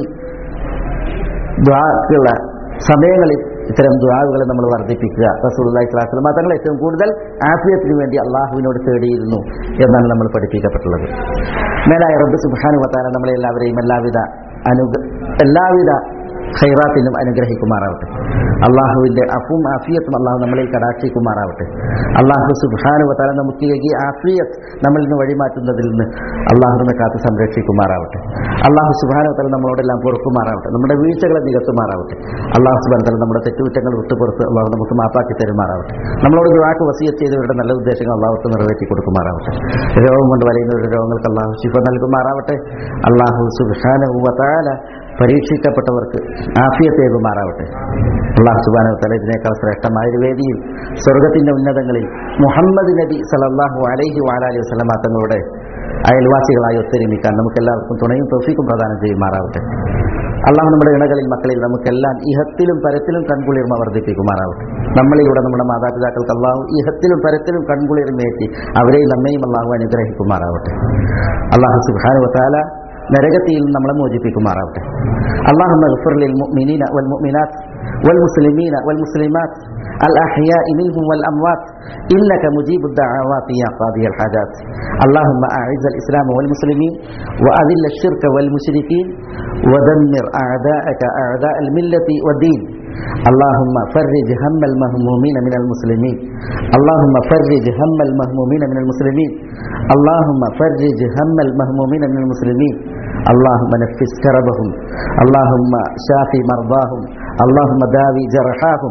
ദുആക്കുള്ള സമയങ്ങളിൽ ഇത്തരം ദുആകൾ നമ്മൾ വർദ്ധിപ്പിക്കുക റസൂലുള്ളാഹി സ്വല്ലല്ലാഹു അലൈഹി വസല്ലം തങ്ങൾ ഏറ്റവും കൂടുതൽ ആഫിയത്തിന് വേണ്ടി അള്ളാഹുവിനോട് തേടിയിരുന്നു എന്നാണ് നമ്മൾ പഠിപ്പിക്കപ്പെട്ടുള്ളത് മേലായ റബ്ബ് സുബ്ഹാനഹു വ തആല നമ്മളെ എല്ലാവരെയും എല്ലാവിധ അനുഗ എല്ലാവിധ ഖൈറാത്തിനും അനുഗ്രഹിക്കുമാറാവട്ടെ അള്ളാഹുവിന്റെ അഫും ആഫിയത്തും അള്ളാഹു നമ്മളിൽ കടാക്ഷിക്കുമാറാവട്ടെ അള്ളാഹു സുബാനുവത്താല നമുക്ക് ഈ ആഫിയത്ത് നമ്മളിൽ നിന്ന് വഴിമാറ്റുന്നതിൽ നിന്ന് അള്ളാഹു നമ്മെ കാത്ത് സംരക്ഷിക്കുമാറാവട്ടെ അള്ളാഹു സുബാനുവത്താല നമ്മളോടെല്ലാം പൊറുക്കുമാറാവട്ടെ നമ്മുടെ വീഴ്ചകളെ നികത്തുമാറാവട്ടെ അള്ളാഹു സുബാനത്തല നമ്മുടെ തെറ്റുകുറ്റങ്ങൾ വിട്ടുപുറത്ത് അള്ളാഹു നമുക്ക് മാപ്പാക്കി തരുമാറാവട്ടെ നമ്മളോട് ദുവാക്ക് വസിയത്ത് ചെയ്തവരുടെ നല്ല ഉദ്ദേശങ്ങൾ അള്ളാഹുക്ക് നിറവേറ്റി കൊടുക്കുമാറാവട്ടെ രോഗം കൊണ്ട് വലയുന്നവരുടെ രോഗങ്ങൾക്ക് അള്ളാഹു ശിഫ നൽകുമാറാവട്ടെ അള്ളാഹു സുബാനുവത്താല പരീക്ഷിക്കപ്പെട്ടവർക്ക് ആഫിയത്തേകുമാറാവട്ടെ അള്ളാഹു സുബാന തല ഇതിനേക്കാൾ ശ്രേഷ്ഠമായ ഒരു വേദിയിൽ സ്വർഗത്തിന്റെ ഉന്നതങ്ങളിൽ മുഹമ്മദ് നബി സലല്ലാഹു അലൈഹി വാലാലി വസ്ലമ തങ്ങളുടെ അയൽവാസികളായി ഒത്തൊരുമിക്കാൻ നമുക്ക് എല്ലാവർക്കും തുണയും തൊഫിക്കും പ്രദാനം ചെയ്യുമാറാവട്ടെ അള്ളാഹു നമ്മുടെ ഇണകളിൽ മക്കളിൽ നമുക്കെല്ലാം ഇഹത്തിലും പരത്തിലും കൺകുളിർമ വർദ്ധിപ്പിക്കുമാറാവട്ടെ നമ്മളിലൂടെ നമ്മുടെ മാതാപിതാക്കൾക്ക് അള്ളാഹു ഇഹത്തിലും പരത്തിലും കൺകുളിർമയേറ്റി അവരെയും നമ്മയും അള്ളാഹു അനുഗ്രഹിക്കുമാറാവട്ടെ അള്ളാഹു സുബാനുവത്താല നരകത്തിൽ നമ്മളെ മോചിപ്പിക്കുമാറാവട്ടെ اللهم اغفر للمؤمنين والمؤمنات والمسلمين والمسلمات الأحياء منهم والأموات إنك مجيب الدعوات يا قاضي الحاجات اللهم أعز الإسلام والمسلمين وأذل الشرك والمشركين ودمر أعداءك أعداء الملة والدين اللهم فرج هم المهمومين من المسلمين اللهم فرج هم المهمومين من المسلمين اللهم فرج هم المهمومين من المسلمين اللهم نفس كربهم اللهم شافي مرضاهم اللهم داوي جرحاهم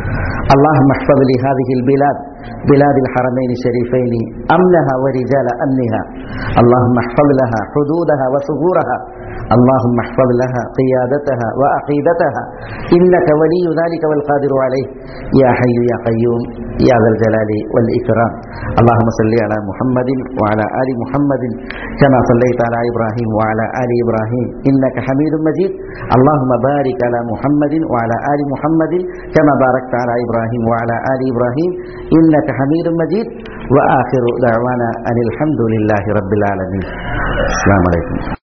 اللهم احفظ لي هذه البلاد بلاد الحرمين الشريفين أمنها ورجال أمنها اللهم احفظ لها حدودها وثغورها اللهم احفظ لها قيادتها وعقيدتها إنك ولي ذلك والقادر عليه يا حي يا قيوم يا ذا الجلال والإكرام اللهم صل على محمد وعلى آل محمد كما صليت على إبراهيم وعلى آل إبراهيم إنك حميد مجيد اللهم بارك على محمد وعلى آل محمد كما باركت على إبراهيم وعلى آل إبراهيم إنك حميد مجيد وآخر دعوانا أن الحمد لله رب العالمين السلام عليكم